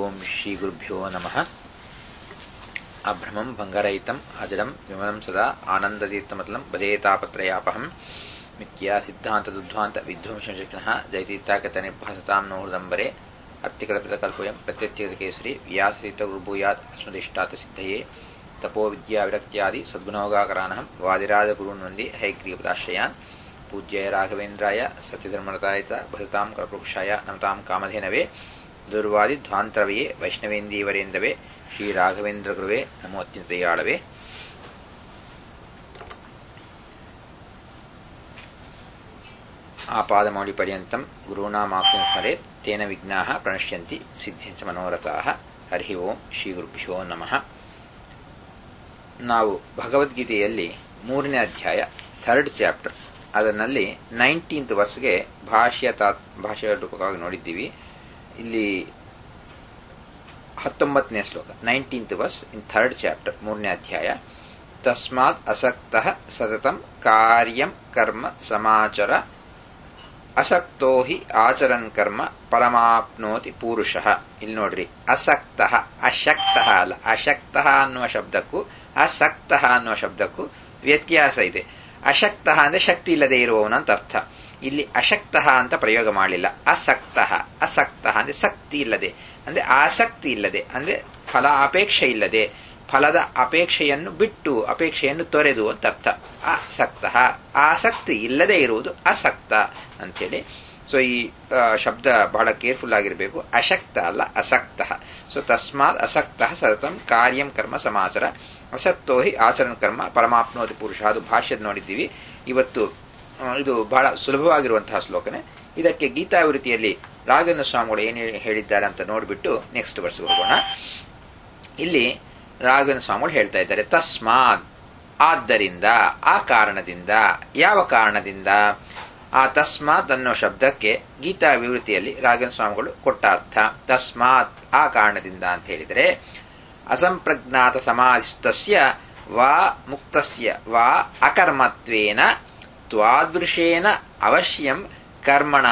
ಓಂ ಶ್ರೀ ಗುರುಭ್ಯೋ ನಮಃ ಅಭ್ರಮಂ ಭಂಗರಹಿತಂ ಅಜಡಂ ವಿಮಲಂ ಸದಾ ಆನಂದತೀರ್ಥಮತಲಂ ಭಜೇತಾಪತ್ರಯಾಪಹಂ ಮಿಥ್ಯಾ ಸಿದ್ಧಾಂತದುಧ್ವಾಂತ ವಿಧ್ವಂಸಶಕ್ನಃ ಜಯತೀರ್ಥಾಕತನಿರ್ಭಾಸತಾಂ ನೋಹೃದಂಬರೆ ಅರ್ಥಿಕಲ್ಪಿತಕಲ್ಪೋಯಂ ಪ್ರತ್ಯತ್ಯಕೇಸರಿ ವ್ಯಾಸತೀರ್ಥ ಗುರುಭೂಯಾತ್ ಅಸ್ಮದಿಷ್ಟಾತ ಸಿದ್ಧಯೇ ತಪೋ ವಿದ್ಯಾ ವಿರಕ್ತ್ಯಾದಿ ಸದ್ಗುಣೋಗಾಕರಾನಹಂ ವಾದಿರಾಜಗುರುನ್ ವಂದೇ ಹೈಗ್ರೀಪದಾಶ್ರಯಾನ್ ಪೂಜ್ಯಾಯ ರಾಘವೇಂದ್ರಾಯ ಸತ್ಯಧರ್ಮರತಾಯ ಚ ಭಜತಾಂ ಕಲ್ಪವೃಕ್ಷಾಯ ನಮತಾಂ ಕಾಮಧೇನವೇ ದುರ್ವಾದಿ ಧ್ವಾಂತರವೆಯೇ ವೈಷ್ಣವೇಂದೀವರೇಂದವೇ ಶ್ರೀ ರಾಘವೇಂದ್ರ ಗುರುವೇ ನಮೋ ಅತ್ಯಂತಯಾಳವೇ ಆಪಾದಮೌಳಿ ಪರ್ಯಂತಂ ಗುರುಣಾಮಾಕ್ತಿಂ ಸ್ಮರೇತ್ ತೇನ ವಿಘ್ನಾಃ ಪ್ರಣಶ್ಯಂತಿ ಸಿದ್ಧಿಂಚ ಮನೋರಥಾಃ ಹರಿ ಓಂ ಶ್ರೀ ಗುರುಭ್ಯೋ ನಮಃ ನಾವು ಭಗವದ್ಗೀತೆಯಲ್ಲಿ ಮೂರನೇ ಅಧ್ಯಾಯ ಥರ್ಡ್ ಚಾಪ್ಟರ್ ಅದರಲ್ಲಿ ನೈನ್ಟೀನ್ತ್ ವರ್ಸ್ಗೆ ಭಾಷ್ಯ ತಾ ಭಾಷೆಯ ರೂಪಕವಾಗಿ ನೋಡಿದ್ದೀವಿ ಇಲ್ಲಿ ಹತ್ತೊಂಬತ್ತನೇ ಶ್ಲೋಕ nineteenth verse in third chapter ಮೂರನೇ ಅಧ್ಯಾಯ ತಸ್ಮಾತ್ ಅಸಕ್ತ ಸತತಂ ಕಾರ್ಯಂ ಕರ್ಮ ಸಮಾಚರ ಅಸಕ್ತೋ ಹಿ ಆಚರನ್ ಕರ್ಮ ಪರಮಾಪ್ನೋತಿ ಪುರುಷ ಇಲ್ಲಿ ನೋಡ್ರಿ ಅಸಕ್ತ ಅಶಕ್ತ ಅಲ್ಲ ಅಶಕ್ತ ಅನ್ನುವ ಶಬ್ದಕ್ಕೂ ಅಸಕ್ತ ಅನ್ನುವ ಶಬ್ದಕ್ಕೂ ವ್ಯತ್ಯಾಸ ಇದೆ ಅಶಕ್ತ ಅಂದ್ರೆ ಶಕ್ತಿ ಇಲ್ಲದೆ ಇರುವವನು ಅಂತ ಅರ್ಥ ಇಲ್ಲಿ ಅಶಕ್ತ ಅಂತ ಪ್ರಯೋಗ ಮಾಡಲಿಲ್ಲ ಅಸಕ್ತ ಅಸಕ್ತ ಅಂದ್ರೆ ಶಕ್ತಿ ಇಲ್ಲದೆ ಅಂದ್ರೆ ಆಸಕ್ತಿ ಇಲ್ಲದೆ ಅಂದ್ರೆ ಫಲ ಅಪೇಕ್ಷೆ ಇಲ್ಲದೆ ಫಲದ ಅಪೇಕ್ಷೆಯನ್ನು ಬಿಟ್ಟು ಅಪೇಕ್ಷೆಯನ್ನು ತೊರೆದು ಅಂತ ಅರ್ಥ ಅಸಕ್ತ ಆಸಕ್ತಿ ಇಲ್ಲದೆ ಇರುವುದು ಅಸಕ್ತ ಅಂಥೇಳಿ ಸೊ ಈ ಶಬ್ದ ಬಹಳ ಕೇರ್ಫುಲ್ ಆಗಿರಬೇಕು ಅಶಕ್ತ ಅಲ್ಲ ಅಸಕ್ತ ಸೊ ತಸ್ಮಾತ್ ಅಸಕ್ತ ಸತತಂ ಕಾರ್ಯಂ ಕರ್ಮ ಸಮಾಚಾರ ಅಸಕ್ತೋ ಹಿ ಆಚರಣ ಕರ್ಮ ಪರಮಾಪ್ನೋತಿ ಪುರುಷ ಅದು ಭಾಷ್ಯದ ನೋಡಿದ್ದೀವಿ ಇವತ್ತು ಇದು ಬಹಳ ಸುಲಭವಾಗಿರುವಂತಹ ಶ್ಲೋಕನೆ ಇದಕ್ಕೆ ಗೀತಾವೃತ್ತಿಯಲ್ಲಿ ರಾಘವೇಂದ್ರ ಸ್ವಾಮಿಗಳು ಏನು ಹೇಳಿದ್ದಾರೆ ಅಂತ ನೋಡಿಬಿಟ್ಟು ನೆಕ್ಸ್ಟ್ ವರ್ಷ ಹೋಗೋಣ ಇಲ್ಲಿ ರಾಘವೇಂದ್ರ ಸ್ವಾಮಿಗಳು ಹೇಳ್ತಾ ಇದ್ದಾರೆ ತಸ್ಮಾತ್ ಆದ್ದರಿಂದ ಆ ಕಾರಣದಿಂದ ಯಾವ ಕಾರಣದಿಂದ ಆ ತಸ್ಮಾತ್ ಅನ್ನೋ ಶಬ್ದಕ್ಕೆ ಗೀತಾ ವಿವೃತ್ತಿಯಲ್ಲಿ ರಾಘವೇಂದ್ರ ಸ್ವಾಮಿಗಳು ಕೊಟ್ಟ ಅರ್ಥ ತಸ್ಮಾತ್ ಆ ಕಾರಣದಿಂದ ಅಂತ ಹೇಳಿದರೆ ಅಸಂಪ್ರಜ್ಞಾತ ಸಮಾಧಿಸ್ತಸ್ಯ ವಾ ಮುಕ್ತಸ್ಯ ವಾ ಅಕರ್ಮತ್ವೇನ ತ್ವಾದೃಶೇನ ಅವಶ್ಯಂ ಕರ್ಮಣ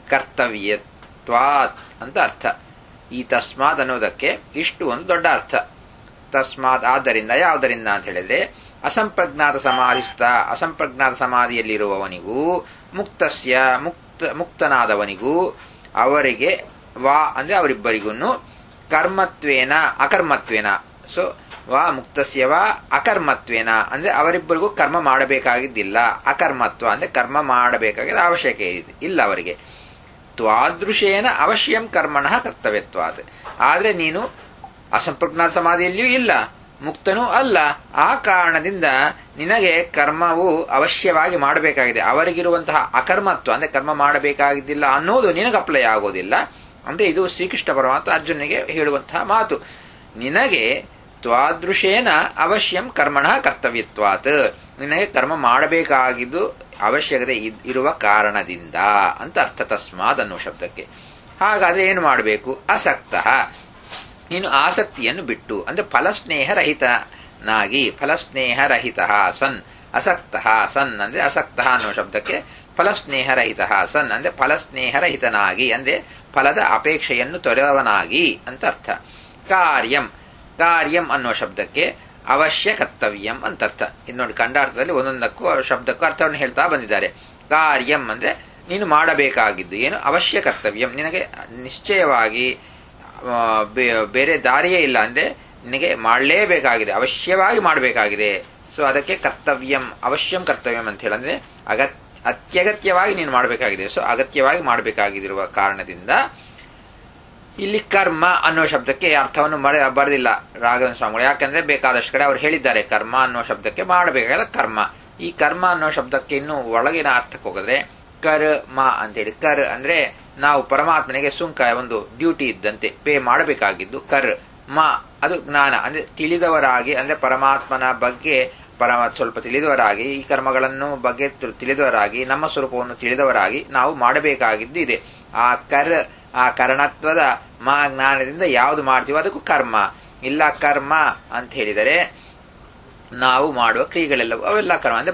ಕರ್ತವ್ಯತ್ವಾತ್ ಅಂತ ಅರ್ಥ ಈ ತಸ್ಮಾತ್ ಅನ್ನೋದಕ್ಕೆ ಇಷ್ಟು ಒಂದು ದೊಡ್ಡ ಅರ್ಥ ತಸ್ಮಾತ್ ಆದ್ದರಿಂದ ಯಾವುದರಿಂದ ಅಂತ ಹೇಳಿದ್ರೆ ಅಸಂಪ್ರಜ್ಞಾತ ಸಮಾಧಿಸ್ಥ ಅಸಂಪ್ರಜ್ಞಾತ ಸಮಾಧಿಯಲ್ಲಿರುವವನಿಗೂ ಮುಕ್ತಸ್ಯ ಮುಕ್ತ ಮುಕ್ತನಾದವನಿಗೂ ಅವರಿಗೆ ವಾ ಅಂದ್ರೆ ಅವರಿಬ್ಬರಿಗೂ ಕರ್ಮತ್ವೇನ ಅಕರ್ಮತ್ವೇನ ಸೊ ವಾ ಮುಕ್ತಸ್ಯ ವಾ ಅಕರ್ಮತ್ವೇನ ಅಂದ್ರೆ ಅವರಿಬ್ಬರಿಗೂ ಕರ್ಮ ಮಾಡಬೇಕಾಗಿದ್ದಿಲ್ಲ ಅಕರ್ಮತ್ವ ಅಂದ್ರೆ ಕರ್ಮ ಮಾಡಬೇಕಾಗಿದ್ದ ಅವಶ್ಯಕ ಇಲ್ಲ ಅವರಿಗೆ ತ್ವಾದೃಶೇನ ಅವಶ್ಯಂ ಕರ್ಮಣ ಕರ್ತವ್ಯತ್ವಾದ ಆದ್ರೆ ನೀನು ಅಸಂಪ್ರಜ್ಞಾತ ಸಮಾಧಿಯಲ್ಲಿಯೂ ಇಲ್ಲ ಮುಕ್ತನೂ ಅಲ್ಲ ಆ ಕಾರಣದಿಂದ ನಿನಗೆ ಕರ್ಮವು ಅವಶ್ಯವಾಗಿ ಮಾಡಬೇಕಾಗಿದೆ ಅವರಿಗಿರುವಂತಹ ಅಕರ್ಮತ್ವ ಅಂದ್ರೆ ಕರ್ಮ ಮಾಡಬೇಕಾಗಿದ್ದಿಲ್ಲ ಅನ್ನೋದು ನಿನಗೆ ಅಪ್ಲೈ ಆಗೋದಿಲ್ಲ ಅಂದ್ರೆ ಇದು ಶ್ರೀಕೃಷ್ಣ ಪರಮಾತ್ಮ ಅರ್ಜುನಿಗೆ ಹೇಳುವಂತಹ ಮಾತು ನಿನಗೆ ತ್ವಾದೃಶೇನ ಅವಶ್ಯಂ ಕರ್ಮಣ ಕರ್ತವ್ಯತ್ವಾತ್ ನಿನಗೆ ಕರ್ಮ ಮಾಡಬೇಕಾಗಿದ್ದು ಅವಶ್ಯಕತೆ ಇರುವ ಕಾರಣದಿಂದ ಅಂತ ಅರ್ಥ ತಸ್ಮಾದ್ ಅನ್ನುವ ಶಬ್ದಕ್ಕೆ ಹಾಗಾದ್ರೆ ಏನು ಮಾಡಬೇಕು ಅಸಕ್ತ ನೀನು ಆಸಕ್ತಿಯನ್ನು ಬಿಟ್ಟು ಅಂದ್ರೆ ಫಲಸ್ನೇಹರಹಿತನಾಗಿ ಫಲಸ್ನೇಹರಹಿತ ಸನ್ ಅಸಕ್ತ ಸನ್ ಅಂದ್ರೆ ಅಸಕ್ತ ಅನ್ನುವ ಶಬ್ದಕ್ಕೆ ಫಲಸ್ನೇಹರಹಿತ ಸನ್ ಅಂದ್ರೆ ಫಲಸ್ನೇಹರಹಿತನಾಗಿ ಅಂದ್ರೆ ಫಲದ ಅಪೇಕ್ಷೆಯನ್ನು ತೊರೆದವನಾಗಿ ಅಂತ ಅರ್ಥ ಕಾರ್ಯಂ ಕಾರ್ಯಂ ಅನ್ನೋ ಶಬ್ದಕ್ಕೆ ಅವಶ್ಯ ಕರ್ತವ್ಯಂ ಅಂತ ಅರ್ಥ ಇದು ನೋಡಿ ಕಂಡಾರ್ಥದಲ್ಲಿ ಒಂದೊಂದಕ್ಕೂ ಶಬ್ದಕ್ಕೂ ಅರ್ಥವನ್ನು ಹೇಳ್ತಾ ಬಂದಿದ್ದಾರೆ ಕಾರ್ಯಂ ಅಂದ್ರೆ ನೀನು ಮಾಡಬೇಕಾಗಿದ್ದು ಏನು ಅವಶ್ಯ ಕರ್ತವ್ಯಂ ನಿನಗೆ ನಿಶ್ಚಯವಾಗಿ ಬೇರೆ ದಾರಿಯೇ ಇಲ್ಲ ಅಂದ್ರೆ ನಿನಗೆ ಮಾಡಲೇಬೇಕಾಗಿದೆ ಅವಶ್ಯವಾಗಿ ಮಾಡಬೇಕಾಗಿದೆ ಸೊ ಅದಕ್ಕೆ ಕರ್ತವ್ಯಂ ಅವಶ್ಯಂ ಕರ್ತವ್ಯಂ ಅಂತ ಹೇಳಂದ್ರೆ ಅಗತ್ಯ ಅತ್ಯಗತ್ಯವಾಗಿ ನೀನು ಮಾಡಬೇಕಾಗಿದೆ ಸೊ ಅಗತ್ಯವಾಗಿ ಮಾಡಬೇಕಾಗಿರುವ ಕಾರಣದಿಂದ ಇಲ್ಲಿ ಕರ್ಮ ಅನ್ನೋ ಶಬ್ದಕ್ಕೆ ಅರ್ಥವನ್ನು ಬರೆದಿಲ್ಲ ರಾಘವೇಂದ್ರ ಸ್ವಾಮಿಗಳು ಯಾಕಂದ್ರೆ ಬೇಕಾದಷ್ಟು ಕಡೆ ಅವ್ರು ಹೇಳಿದ್ದಾರೆ ಕರ್ಮ ಅನ್ನೋ ಶಬ್ದಕ್ಕೆ ಮಾಡಬೇಕಾದ ಕರ್ಮ ಈ ಕರ್ಮ ಅನ್ನೋ ಶಬ್ದಕ್ಕೆ ಇನ್ನು ಒಳಗಿನ ಅರ್ಥಕ್ಕೆ ಹೋಗಿದ್ರೆ ಕರ್ಮ ಅಂತೇಳಿ ಕರ್ ಅಂದ್ರೆ ನಾವು ಪರಮಾತ್ಮನಿಗೆ ಸುಂಕ ಒಂದು ಡ್ಯೂಟಿ ಇದ್ದಂತೆ ಪೇ ಮಾಡಬೇಕಾಗಿದ್ದು ಕರ್ ಮ ಅದು ಜ್ಞಾನ ಅಂದ್ರೆ ತಿಳಿದವರಾಗಿ ಅಂದ್ರೆ ಪರಮಾತ್ಮನ ಬಗ್ಗೆ ಪರಮ ಸ್ವಲ್ಪ ತಿಳಿದವರಾಗಿ ಈ ಕರ್ಮಗಳನ್ನು ಬಗ್ಗೆ ತಿಳಿದವರಾಗಿ ನಮ್ಮ ಸ್ವರೂಪವನ್ನು ತಿಳಿದವರಾಗಿ ನಾವು ಮಾಡಬೇಕಾಗಿದ್ದು ಇದೆ ಆ ಕರ್ ಆ ಕರ್ಣತ್ವದ ಮಾ ಜ್ಞಾನದಿಂದ ಯಾವುದು ಮಾಡ್ತೀವೋ ಅದಕ್ಕೂ ಕರ್ಮ ಇಲ್ಲ ಕರ್ಮ ಅಂತ ಹೇಳಿದರೆ ನಾವು ಮಾಡುವ ಕ್ರಿಯೆಗಳೆಲ್ಲವೂ ಅವೆಲ್ಲ ಕರ್ಮ ಅಂದ್ರೆ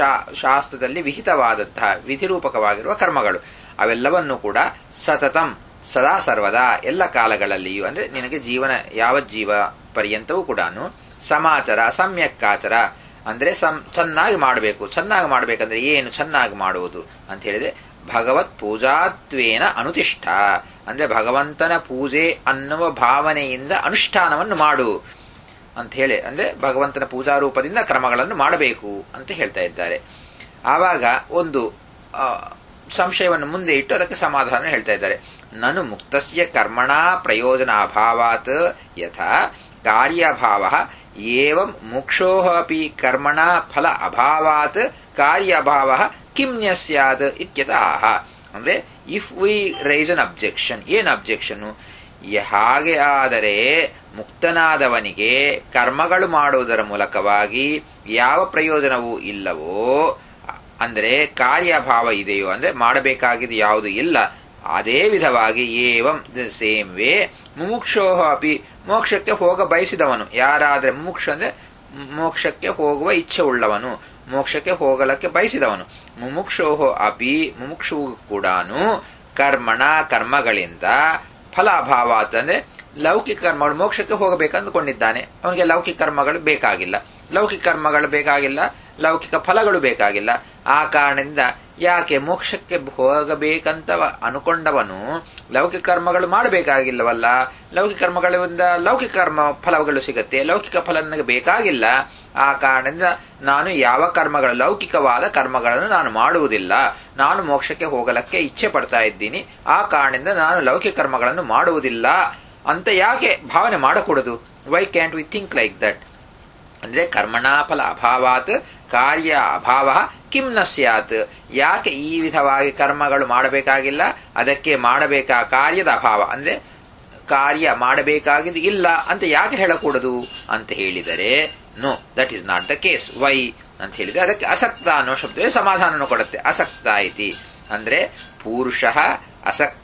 ಶಾಸ್ತ್ರದಲ್ಲಿ ವಿಹಿತವಾದಂತಹ ವಿಧಿರೂಪಕವಾಗಿರುವ ಕರ್ಮಗಳು ಅವೆಲ್ಲವನ್ನೂ ಕೂಡ ಸತತಂ ಸದಾ ಸರ್ವದಾ ಎಲ್ಲ ಕಾಲಗಳಲ್ಲಿಯೂ ಅಂದ್ರೆ ನಿನಗೆ ಜೀವನ ಯಾವ ಜೀವ ಪರ್ಯಂತವೂ ಕೂಡ ಸಮಾಚಾರ ಸಮ್ಯಕ್ಕಾಚರ ಅಂದ್ರೆ ಸಂ ಚೆನ್ನಾಗಿ ಮಾಡಬೇಕು ಚೆನ್ನಾಗಿ ಮಾಡಬೇಕಂದ್ರೆ ಏನು ಚೆನ್ನಾಗಿ ಮಾಡುವುದು ಅಂತ ಹೇಳಿದ್ರೆ ಭಗವತ್ ಪೂಜಾತ್ವೇನ ಅನುತಿಷ್ಠ ಅಂದ್ರೆ ಭಗವಂತನ ಪೂಜೆ ಅನ್ನುವ ಭಾವನೆಯಿಂದ ಅನುಷ್ಠಾನವನ್ನು ಮಾಡು ಅಂತ ಹೇಳಿ ಅಂದ್ರೆ ಭಗವಂತನ ಪೂಜಾ ರೂಪದಿಂದ ಕ್ರಮಗಳನ್ನು ಮಾಡಬೇಕು ಅಂತ ಹೇಳ್ತಾ ಇದ್ದಾರೆ ಆವಾಗ ಒಂದು ಆ, ಸಂಶಯವನ್ನು ಮುಂದೆ ಇಟ್ಟು ಅದಕ್ಕೆ ಸಮಾಧಾನ ಹೇಳ್ತಾ ಇದ್ದಾರೆ ನನು ಮುಕ್ತಸ್ಯ ಕರ್ಮಣ ಪ್ರಯೋಜನ ಅಭಾವಾತ್ ಯಥಾ ಕಾರ್ಯಭಾವ ಏವಂ ಮುಕ್ಷೋ ಅಪಿ ಕರ್ಮಣ ಫಲ ಅಭಾವಾತ್ ಕಾರ್ಯಭಾವ ಕಿಂ ನ್ಯ ಸ್ಯಾತ್ ಇತ್ಯತಃ ಅಂದ್ರೆ if we raise an objection ಏನ್ ಅಬ್ಜೆಕ್ಷನ್ ಹಾಗೆ ಆದರೆ ಮುಕ್ತನಾದವನಿಗೆ ಕರ್ಮಗಳು ಮಾಡುವುದರ ಮೂಲಕವಾಗಿ ಯಾವ ಪ್ರಯೋಜನವೂ ಇಲ್ಲವೋ ಅಂದರೆ ಕಾರ್ಯಭಾವ ಇದೆಯೋ ಅಂದ್ರೆ ಮಾಡಬೇಕಾಗಿದ್ದು ಯಾವುದು ಇಲ್ಲ ಅದೇ ವಿಧವಾಗಿ ಏವಂ ದ ಸೇಮ್ ವೇ ಮುಮುಕ್ಷೋಹ ಅಪಿ ಮೋಕ್ಷಕ್ಕೆ ಹೋಗ ಬಯಸಿದವನು ಯಾರಾದ್ರೆ ಮುಮುಕ್ಷ ಅಂದ್ರೆ ಮೋಕ್ಷಕ್ಕೆ ಹೋಗುವ ಇಚ್ಛೆ ಉಳ್ಳವನು ಮೋಕ್ಷಕ್ಕೆ ಹೋಗಲಕ್ಕೆ ಬಯಸಿದವನು ಮುಮುಕ್ಷೋಹ ಅಪಿ ಮುಮುಕ್ಷು ಕೂಡ ಕರ್ಮಣ ಕರ್ಮಗಳಿಂದ ಫಲಾಭಾವ ಅಂದ್ರೆ ಲೌಕಿಕ ಕರ್ಮಗಳು ಮೋಕ್ಷಕ್ಕೆ ಹೋಗಬೇಕಂದುಕೊಂಡಿದ್ದಾನೆ ಅವನಿಗೆ ಲೌಕಿಕ ಕರ್ಮಗಳು ಬೇಕಾಗಿಲ್ಲ ಲೌಕಿಕ ಕರ್ಮಗಳು ಬೇಕಾಗಿಲ್ಲ ಲೌಕಿಕ ಫಲಗಳು ಬೇಕಾಗಿಲ್ಲ ಆ ಕಾರಣದಿಂದ ಯಾಕೆ ಮೋಕ್ಷಕ್ಕೆ ಹೋಗಬೇಕಂತ ಅನುಕೊಂಡವನು ಲೌಕಿಕ ಕರ್ಮಗಳು ಮಾಡಬೇಕಾಗಿಲ್ಲವಲ್ಲ ಲೌಕಿಕ ಕರ್ಮಗಳಿಂದ ಲೌಕಿಕ ಕರ್ಮ ಫಲಗಳು ಸಿಗತ್ತೆ ಲೌಕಿಕ ಫಲ ನನಗೆ ಬೇಕಾಗಿಲ್ಲ ಆ ಕಾರಣದಿಂದ ನಾನು ಯಾವ ಕರ್ಮಗಳು ಲೌಕಿಕವಾದ ಕರ್ಮಗಳನ್ನು ನಾನು ಮಾಡುವುದಿಲ್ಲ ನಾನು ಮೋಕ್ಷಕ್ಕೆ ಹೋಗಲಕ್ಕೆ ಇಚ್ಛೆ ಪಡ್ತಾ ಇದ್ದೀನಿ ಆ ಕಾರಣದಿಂದ ನಾನು ಲೌಕಿಕ ಕರ್ಮಗಳನ್ನು ಮಾಡುವುದಿಲ್ಲ ಅಂತ ಯಾಕೆ ಭಾವನೆ ಮಾಡಕೂಡದು why can't we think like that ಅಂದ್ರೆ ಕರ್ಮಣಾಫಲ ಅಭಾವಾತ್ ಕಾರ್ಯ ಅಭಾವ ಕಿಂ ನ ಸ್ಯಾತ್ ಯಾಕೆ ಈ ವಿಧವಾಗಿ ಕರ್ಮಗಳು ಮಾಡಬೇಕಾಗಿಲ್ಲ ಅದಕ್ಕೆ ಮಾಡಬೇಕಾ ಕಾರ್ಯದ ಅಭಾವ ಅಂದ್ರೆ ಕಾರ್ಯ ಮಾಡಬೇಕಾಗಿದ್ದು ಇಲ್ಲ ಅಂತ ಯಾಕೆ ಹೇಳಕೂಡದು ಅಂತ ಹೇಳಿದರೆ no that is not the case why ಅಂತ ಹೇಳಿದ್ರೆ ಅದಕ್ಕೆ ಅಸಕ್ತ ಅನ್ನೋ ಶಬ್ದವೇ ಸಮಾಧಾನ ಕೊಡುತ್ತೆ ಅಸಕ್ತ ಐತಿ ಅಂದ್ರೆ ಪುರುಷ ಅಸಕ್ತ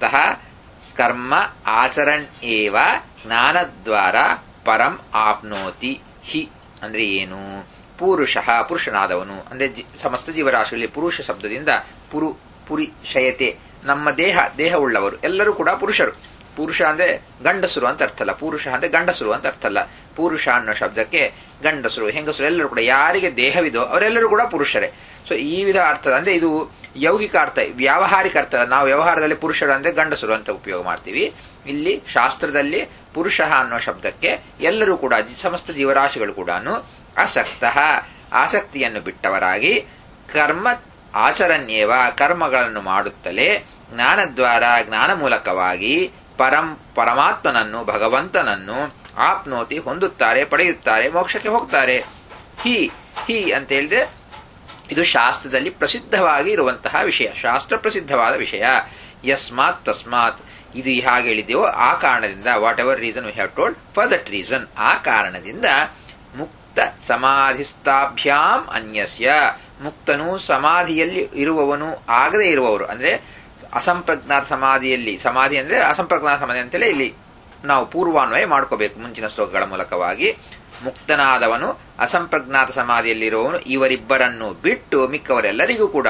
ಕರ್ಮ ಆಚರಣ್ ಏವ ಜ್ಞಾನದ್ವಾರ ಪರಂ ಆಪ್ನೋತಿ ಹಿ ಅಂದ್ರೆ ಏನು ಪುರುಷ ಪುರುಷನಾದವನು ಅಂದ್ರೆ ಜಿ- ಸಮಸ್ತ ಜೀವರಾಶಿಯಲ್ಲಿ ಪುರುಷ ಶಬ್ದದಿಂದ ಪುರು ಪುರಿ ಶಯತೆ ನಮ್ಮ ದೇಹ ದೇಹವುಳ್ಳವರು ಎಲ್ಲರೂ ಕೂಡ ಪುರುಷರು ಪುರುಷ ಅಂದ್ರೆ ಗಂಡಸರು ಅಂತ ಅರ್ಥ ಅಲ್ಲ ಪುರುಷ ಅಂದ್ರೆ ಗಂಡಸರು ಅಂತ ಅರ್ಥ ಅಲ್ಲ ಪುರುಷ ಅನ್ನೋ ಶಬ್ದಕ್ಕೆ ಗಂಡಸರು ಹೆಂಗಸರು ಎಲ್ಲರೂ ಕೂಡ ಯಾರಿಗೆ ದೇಹವಿದೋ ಅವರೆಲ್ಲರೂ ಕೂಡ ಪುರುಷರೇ ಸೊ ಈ ವಿಧ ಅರ್ಥ ಅಂದ್ರೆ ಇದು ಯೌಗಿಕ ಅರ್ಥ ವ್ಯಾವಹಾರಿಕ ಅರ್ಥ ನಾವು ವ್ಯವಹಾರದಲ್ಲಿ ಪುರುಷರು ಅಂದ್ರೆ ಗಂಡಸರು ಅಂತ ಉಪಯೋಗ ಮಾಡ್ತೀವಿ ಇಲ್ಲಿ ಶಾಸ್ತ್ರದಲ್ಲಿ ಪುರುಷ ಅನ್ನೋ ಶಬ್ದಕ್ಕೆ ಎಲ್ಲರೂ ಕೂಡ ಜಿ- ಸಮಸ್ತ ಜೀವರಾಶಿಗಳು ಕೂಡ ಅಸಕ್ತ ಆಸಕ್ತಿಯನ್ನು ಬಿಟ್ಟವರಾಗಿ ಕರ್ಮ ಆಚರಣ್ಯೇವ ಕರ್ಮಗಳನ್ನು ಮಾಡುತ್ತಲೇ ಜ್ಞಾನದ್ವಾರ ಜ್ಞಾನ ಮೂಲಕವಾಗಿ ಪರಂ ಪರಮಾತ್ಮನನ್ನು ಭಗವಂತನನ್ನು ಆಪ್ನೋತಿ ಹೊಂದುತ್ತಾರೆ ಪಡೆಯುತ್ತಾರೆ ಮೋಕ್ಷಕ್ಕೆ ಹೋಗ್ತಾರೆ ಹಿ ಹಿ ಅಂತ ಹೇಳಿದ್ರೆ ಇದು ಶಾಸ್ತ್ರದಲ್ಲಿ ಪ್ರಸಿದ್ಧವಾಗಿ ಇರುವಂತಹ ವಿಷಯ ಶಾಸ್ತ್ರ ಪ್ರಸಿದ್ಧವಾದ ವಿಷಯ ಯಸ್ಮಾತ್ ತಸ್ಮಾತ್ ಇದು ಹಾಗೆ ಹೇಳಿದೆವೋ ಆ ಕಾರಣದಿಂದ whatever reason we have told for that reason ಆ ಕಾರಣದಿಂದ ಮುಕ್ತ ಸಮಾಧಿಸ್ಥಾಭ್ಯಾಂ ಅನ್ಯಸ್ಯ ಮುಕ್ತನು ಸಮಾಧಿಯಲ್ಲಿ ಇರುವವನು ಆಗದೇ ಇರುವವರು ಅಂದ್ರೆ ಅಸಂಪ್ರಜ್ಞಾತ ಸಮಾಧಿಯಲ್ಲಿ ಸಮಾಧಿ ಅಂದ್ರೆ ಅಸಂಪ್ರಜ್ಞಾತ ಸಮಾಧಿ ಅಂತೇಳಿ ಇಲ್ಲಿ ನಾವು ಪೂರ್ವಾನ್ವಯ ಮಾಡ್ಕೋಬೇಕು ಮುಂಚಿನ ಶ್ಲೋಕಗಳ ಮೂಲಕವಾಗಿ ಮುಕ್ತನಾದವನು ಅಸಂಪ್ರಜ್ಞಾತ ಸಮಾಧಿಯಲ್ಲಿರುವವನು ಇವರಿಬ್ಬರನ್ನು ಬಿಟ್ಟು ಮಿಕ್ಕವರೆಲ್ಲರಿಗೂ ಕೂಡ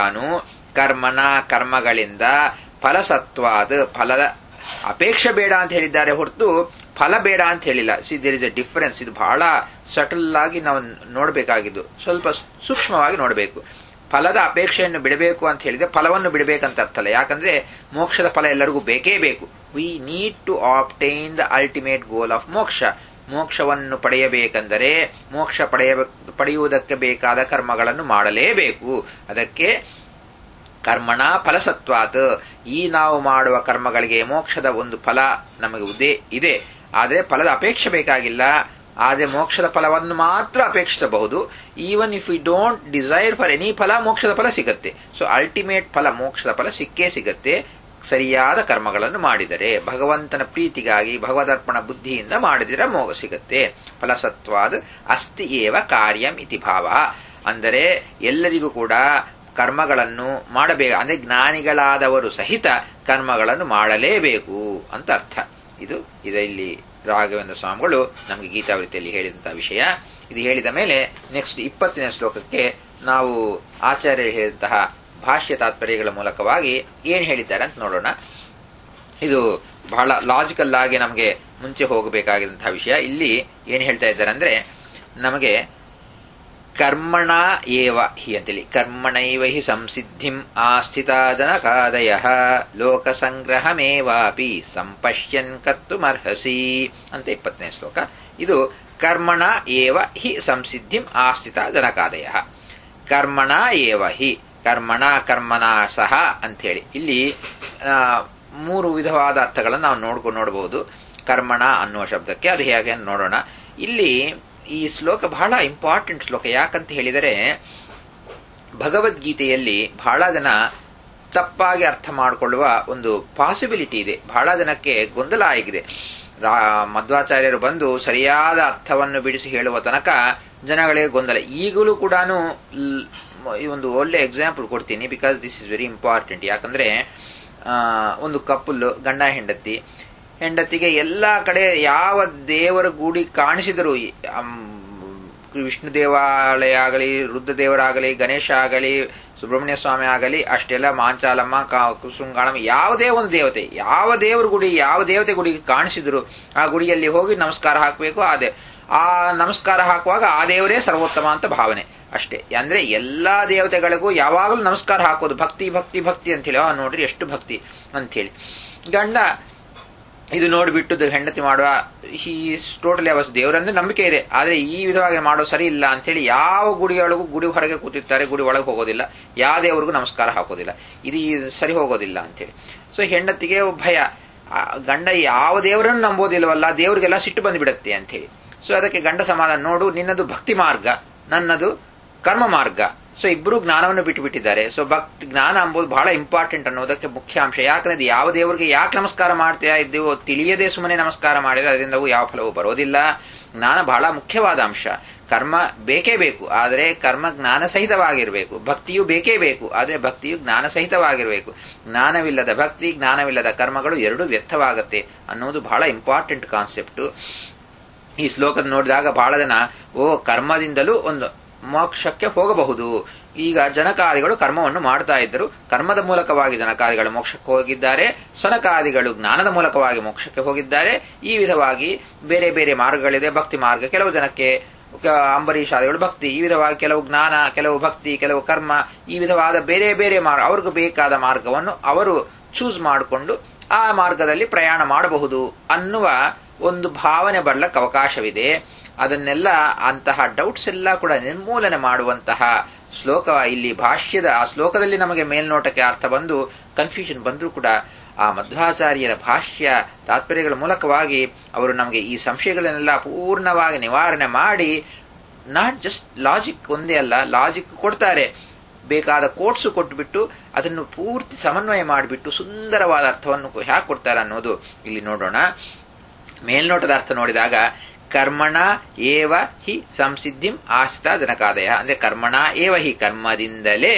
ಕರ್ಮನ ಕರ್ಮಗಳಿಂದ ಫಲಸತ್ವಾದ ಫಲದ ಅಪೇಕ್ಷೆ ಬೇಡ ಅಂತ ಹೇಳಿದ್ದಾರೆ ಹೊರತು ಫಲ ಬೇಡ ಅಂತ ಹೇಳಿಲ್ಲ see there is a difference ಇದು ಬಹಳ ಸಟಲ್ ಆಗಿ ನಾವು ನೋಡಬೇಕಾಗಿದ್ದು ಸ್ವಲ್ಪ ಸೂಕ್ಷ್ಮವಾಗಿ ನೋಡಬೇಕು ಫಲದ ಅಪೇಕ್ಷೆಯನ್ನು ಬಿಡಬೇಕು ಅಂತ ಹೇಳಿದ್ರೆ ಫಲವನ್ನು ಬಿಡಬೇಕಂತ ಅರ್ಥ ಅಲ್ಲ ಯಾಕಂದ್ರೆ ಮೋಕ್ಷದ ಫಲ ಎಲ್ಲರಿಗೂ ಬೇಕೇ ಬೇಕು we need to obtain the ultimate goal of moksha ಮೋಕ್ಷವನ್ನು ಪಡೆಯಬೇಕೆಂದರೆ ಮೋಕ್ಷ ಪಡೆಯ ಪಡೆಯುವುದಕ್ಕೆ ಬೇಕಾದ ಕರ್ಮಗಳನ್ನು ಮಾಡಲೇಬೇಕು ಅದಕ್ಕೆ ಕರ್ಮಣ ಫಲಸತ್ವಾತ್ ಈ ನಾವು ಮಾಡುವ ಕರ್ಮಗಳಿಗೆ ಮೋಕ್ಷದ ಒಂದು ಫಲ ನಮಗೆ ಉದೇ ಇದೆ ಆದರೆ ಫಲದ ಅಪೇಕ್ಷೆ ಬೇಕಾಗಿಲ್ಲ ಆದರೆ ಮೋಕ್ಷದ ಫಲವನ್ನು ಮಾತ್ರ ಅಪೇಕ್ಷಿಸಬಹುದು even if you don't desire for any phala ಮೋಕ್ಷದ ಫಲ ಸಿಗತ್ತೆ ಸೊ ಅಲ್ಟಿಮೇಟ್ ಫಲ ಮೋಕ್ಷದ ಫಲ ಸಿಕ್ಕೇ ಸಿಗತ್ತೆ ಸರಿಯಾದ ಕರ್ಮಗಳನ್ನು ಮಾಡಿದರೆ ಭಗವಂತನ ಪ್ರೀತಿಗಾಗಿ ಭಗವದರ್ಪಣ ಬುದ್ಧಿಯಿಂದ ಮಾಡಿದರೆ ಮೋಗ ಸಿಗತ್ತೆ ಫಲಸತ್ವಾದ ಅಸ್ತಿ ಏವ ಕಾರ್ಯಂ ಇತಿ ಭಾವ ಅಂದರೆ ಎಲ್ಲರಿಗೂ ಕೂಡ ಕರ್ಮಗಳನ್ನು ಮಾಡಬೇಕು ಅಂದ್ರೆ ಜ್ಞಾನಿಗಳಾದವರು ಸಹಿತ ಕರ್ಮಗಳನ್ನು ಮಾಡಲೇಬೇಕು ಅಂತ ಅರ್ಥ ಇದು ಇದರಲ್ಲಿ ರಾಘವೇಂದ್ರ ಸ್ವಾಮಿಗಳು ನಮಗೆ ಗೀತಾವೃತ್ತಿಯಲ್ಲಿ ಹೇಳಿದಂತಹ ವಿಷಯ ಇದು ಹೇಳಿದ ಮೇಲೆ ನೆಕ್ಸ್ಟ್ ಇಪ್ಪತ್ತನೇ ಶ್ಲೋಕಕ್ಕೆ ನಾವು ಆಚಾರ್ಯರು ಹೇಳಿದಂತಹ ಭಾಷ್ಯ ತಾತ್ಪರ್ಯಗಳ ಮೂಲಕವಾಗಿ ಏನ್ ಹೇಳಿದ್ದಾರೆ ಅಂತ ನೋಡೋಣ ಇದು ಬಹಳ ಲಾಜಿಕಲ್ ಆಗಿ ನಮಗೆ ಮುಂಚೆ ಹೋಗಬೇಕಾಗಿರುವಂತಹ ವಿಷಯ ಇಲ್ಲಿ ಏನ್ ಹೇಳ್ತಾ ಇದ್ದಾರೆ ಅಂದ್ರೆ ನಮಗೆ ಕರ್ಮಣ ಏವ ಹಿ ಅಂತೇಳಿ ಕರ್ಮಣೈವ ಹಿ ಸಂಸಿದ್ಧಿಂ ಆಸ್ಥಿತ ಜನಕಾದಯ ಲೋಕ ಸಂಗ್ರಹಮೇವಾಪಿ ಸಂಪಶ್ಯನ್ ಕರ್ತುಮರ್ಹಸಿ ಅಂತ ಇಪ್ಪತ್ತನೇ ಶ್ಲೋಕ ಇದು ಕರ್ಮಣ ಏವ ಹಿ ಸಂಸಿದ್ಧಿಂ ಆಸ್ಥಿತ ಜನಕಾದಯ ಕರ್ಮಣ ಏವ ಹಿ ಕರ್ಮಣ ಕರ್ಮಣ ಸಹ ಅಂಥೇಳಿ ಇಲ್ಲಿ ಆ, ಮೂರು ವಿಧವಾದ ಅರ್ಥಗಳನ್ನು ನಾವು ನೋಡ್ಕೊಂಡು ನೋಡಬಹುದು ಕರ್ಮಣ ಅನ್ನುವ ಶಬ್ದಕ್ಕೆ ಅದು ಹೇಗೆ ಅಂತ ನೋಡೋಣ ಇಲ್ಲಿ ಈ ಶ್ಲೋಕ ಬಹಳ ಇಂಪಾರ್ಟೆಂಟ್ ಶ್ಲೋಕ ಯಾಕಂತ ಹೇಳಿದರೆ ಭಗವದ್ಗೀತೆಯಲ್ಲಿ ಬಹಳ ಜನ ತಪ್ಪಾಗಿ ಅರ್ಥ ಮಾಡಿಕೊಳ್ಳುವ ಒಂದು ಪಾಸಿಬಿಲಿಟಿ ಇದೆ ಬಹಳ ಜನಕ್ಕೆ ಗೊಂದಲ ಆಗಿದೆ ರಾ- ಮಧ್ವಾಚಾರ್ಯರು ಬಂದು ಸರಿಯಾದ ಅರ್ಥವನ್ನು ಬಿಡಿಸಿ ಹೇಳುವ ತನಕ ಜನಗಳಿಗೆ ಗೊಂದಲ ಈಗಲೂ ಕೂಡ ಈ ಒಂದು ಒಳ್ಳೆ ಎಕ್ಸಾಂಪಲ್ ಕೊಡ್ತೀನಿ because this is very important ಯಾಕಂದ್ರೆ ಆ, ಒಂದು ಕಪ್ಪಲ್ ಗಂಡ ಹೆಂಡತಿ ಹೆಂಡತಿಗೆ ಎಲ್ಲಾ ಕಡೆ ಯಾವ ದೇವರ ಗುಡಿ ಕಾಣಿಸಿದರೂ ಈ, ಅಮ್, ವಿಷ್ಣು ದೇವಾಲಯ ಆಗಲಿ ರುದ್ರ ದೇವರಾಗಲಿ ಗಣೇಶ ಆಗಲಿ ಸುಬ್ರಹ್ಮಣ್ಯ ಸ್ವಾಮಿ ಆಗಲಿ ಅಷ್ಟೆಲ್ಲ ಮಾಂಚಾಲಮ್ಮ ಕಾ- ಕುಸುಂಗಾಳಮ್ಮ ಯಾವುದೇ ಒಂದು ದೇವತೆ ಯಾವ ದೇವರ ಗುಡಿ ಯಾವ ದೇವತೆ ಗುಡಿಗೆ ಕಾಣಿಸಿದ್ರು ಆ ಗುಡಿಯಲ್ಲಿ ಹೋಗಿ ನಮಸ್ಕಾರ ಹಾಕಬೇಕು ಆ ದೇ ಆ ನಮಸ್ಕಾರ ಹಾಕುವಾಗ ಆ ದೇವರೇ ಸರ್ವೋತ್ತಮ ಅಂತ ಭಾವನೆ ಅಷ್ಟೇ ಅಂದ್ರೆ ಎಲ್ಲಾ ದೇವತೆಗಳಿಗೂ ಯಾವಾಗಲೂ ನಮಸ್ಕಾರ ಹಾಕೋದು ಭಕ್ತಿ ಭಕ್ತಿ ಭಕ್ತಿ ಅಂತ ಹೇಳಿ ಆ ನೋಡ್ರಿ ಎಷ್ಟು ಭಕ್ತಿ ಅಂತ ಹೇಳಿ ಗಂಡ ಇದು ನೋಡಿಬಿಟ್ಟು ದ- ಹೆಂಡತಿ ಮಾಡುವ ಈ ಟೋಟಲಿ ಅವಸ್ ದೇವರಂದ್ರೆ ನಂಬಿಕೆ ಇದೆ ಆದ್ರೆ ಈ ವಿಧವಾಗಿ ಮಾಡೋ ಸರಿ ಇಲ್ಲ ಅಂತ ಹೇಳಿ ಯಾವ ಗುಡಿಯೊಳಗೂ ಗುಡಿ ಹೊರಗೆ ಕೂತಿರ್ತಾರೆ ಗುಡಿ ಒಳಗೆ ಹೋಗೋದಿಲ್ಲ ಯಾವ ದೇವರಿಗೂ ನಮಸ್ಕಾರ ಹಾಕೋದಿಲ್ಲ ಇದು ಈ ಸರಿ ಹೋಗೋದಿಲ್ಲ ಅಂತೇಳಿ ಸೊ ಹೆಂಡತಿಗೆ ಭಯ ಆ ಗಂಡ ಯಾವ ದೇವರನ್ನು ನಂಬೋದಿಲ್ಲವಲ್ಲ ದೇವರಿಗೆಲ್ಲ ಸಿಟ್ಟು ಬಂದ್ಬಿಡತ್ತೆ ಅಂತ ಹೇಳಿ ಸೊ ಅದಕ್ಕೆ ಗಂಡ ಸಮಾಧಾನ ನೋಡು ನಿನ್ನದು ಭಕ್ತಿ ಮಾರ್ಗ ನನ್ನದು ಕರ್ಮ ಮಾರ್ಗ ಸೊ ಇಬ್ಬರು ಜ್ಞಾನವನ್ನು ಬಿಟ್ಟು ಬಿಟ್ಟಿದ್ದಾರೆ ಸೊ ಭಕ್ತಿ ಜ್ಞಾನ ಎಂಬುದು ಬಹಳ ಇಂಪಾರ್ಟೆಂಟ್ ಅನ್ನೋದಕ್ಕೆ ಮುಖ್ಯ ಅಂಶ ಯಾಕಂದ್ರೆ ಇದು ಯಾವ ದೇವರಿಗೆ ಯಾಕೆ ನಮಸ್ಕಾರ ಮಾಡ್ತಾ ಇದ್ದೀವೋ ತಿಳಿಯದೆ ಸುಮ್ಮನೆ ನಮಸ್ಕಾರ ಮಾಡಿದ್ರೆ ಅದರಿಂದ ಯಾವ ಫಲವೂ ಬರೋದಿಲ್ಲ ಜ್ಞಾನ ಬಹಳ ಮುಖ್ಯವಾದ ಅಂಶ ಕರ್ಮ ಬೇಕೇ ಬೇಕು ಆದರೆ ಕರ್ಮ ಜ್ಞಾನ ಸಹಿತವಾಗಿರಬೇಕು ಭಕ್ತಿಯು ಬೇಕೇ ಬೇಕು ಆದರೆ ಭಕ್ತಿಯು ಜ್ಞಾನ ಸಹಿತವಾಗಿರಬೇಕು ಜ್ಞಾನವಿಲ್ಲದ ಭಕ್ತಿ ಜ್ಞಾನವಿಲ್ಲದ ಕರ್ಮಗಳು ಎರಡೂ ವ್ಯರ್ಥವಾಗತ್ತೆ ಅನ್ನೋದು ಬಹಳ ಇಂಪಾರ್ಟೆಂಟ್ ಕಾನ್ಸೆಪ್ಟ್ ಈ ಶ್ಲೋಕದ ನೋಡಿದಾಗ ಬಹಳ ಜನ ಓ ಕರ್ಮದಿಂದಲೂ ಒಂದು ಮೋಕ್ಷಕ್ಕೆ ಹೋಗಬಹುದು ಈಗ ಜನಕಾದಿಗಳು ಕರ್ಮವನ್ನು ಮಾಡ್ತಾ ಇದ್ದರು ಕರ್ಮದ ಮೂಲಕವಾಗಿ ಜನಕಾದಿಗಳು ಮೋಕ್ಷಕ್ಕೆ ಹೋಗಿದ್ದಾರೆ ಸನಕಾದಿಗಳು ಜ್ಞಾನದ ಮೂಲಕವಾಗಿ ಮೋಕ್ಷಕ್ಕೆ ಹೋಗಿದ್ದಾರೆ ಈ ವಿಧವಾಗಿ ಬೇರೆ ಬೇರೆ ಮಾರ್ಗಗಳಿದೆ ಭಕ್ತಿ ಮಾರ್ಗ ಕೆಲವು ಜನಕ್ಕೆ ಕ- ಅಂಬರೀಷಾದಿಗಳು ಭಕ್ತಿ ಈ ವಿಧವಾಗಿ ಕೆಲವು ಜ್ಞಾನ ಕೆಲವು ಭಕ್ತಿ ಕೆಲವು ಕರ್ಮ ಈ ವಿಧವಾದ ಬೇರೆ ಬೇರೆ ಮಾರ್ಗ ಅವ್ರಿಗೂ ಬೇಕಾದ ಮಾರ್ಗವನ್ನು ಅವರು ಚೂಸ್ ಮಾಡಿಕೊಂಡು ಆ ಮಾರ್ಗದಲ್ಲಿ ಪ್ರಯಾಣ ಮಾಡಬಹುದು ಅನ್ನುವ ಒಂದು ಭಾವನೆ ಬರ್ಲಕ್ಕೆ ಅವಕಾಶವಿದೆ ಅದನ್ನೆಲ್ಲ ಅಂತಹ ಡೌಟ್ಸ್ ಎಲ್ಲ ಕೂಡ ನಿರ್ಮೂಲನೆ ಮಾಡುವಂತಹ ಶ್ಲೋಕ ಇಲ್ಲಿ ಭಾಷ್ಯದ ಆ ಶ್ಲೋಕದಲ್ಲಿ ನಮಗೆ ಮೇಲ್ನೋಟಕ್ಕೆ ಅರ್ಥ ಬಂದು ಕನ್ಫ್ಯೂಷನ್ ಬಂದರೂ ಕೂಡ ಆ ಮಧ್ವಾಚಾರ್ಯರ ಭಾಷ್ಯ ತಾತ್ಪರ್ಯಗಳ ಮೂಲಕವಾಗಿ ಅವರು ನಮಗೆ ಈ ಸಂಶಯಗಳನ್ನೆಲ್ಲ ಪೂರ್ಣವಾಗಿ ನಿವಾರಣೆ ಮಾಡಿ ನಾಟ್ ಜಸ್ಟ್ ಲಾಜಿಕ್ ಒಂದೇ ಅಲ್ಲ ಲಾಜಿಕ್ ಕೊಡ್ತಾರೆ ಬೇಕಾದ ಕೋಟ್ಸು ಕೊಟ್ಬಿಟ್ಟು ಅದನ್ನು ಪೂರ್ತಿ ಸಮನ್ವಯ ಮಾಡಿಬಿಟ್ಟು ಸುಂದರವಾದ ಅರ್ಥವನ್ನು ಹ್ಯಾಕ್ ಕೊಡ್ತಾರೆ ಅನ್ನೋದು ಇಲ್ಲಿ ನೋಡೋಣ ಮೇಲ್ನೋಟದ ಅರ್ಥ ನೋಡಿದಾಗ ಕರ್ಮಣ ಏವ ಹಿ ಸಂಸಿದ್ಧಿಂ ಆಶ್ರಿತ ಜನಕಾದಯ ಅಂದ್ರೆ ಕರ್ಮಣ ಏವ ಹಿ ಕರ್ಮದಿಂದಲೇ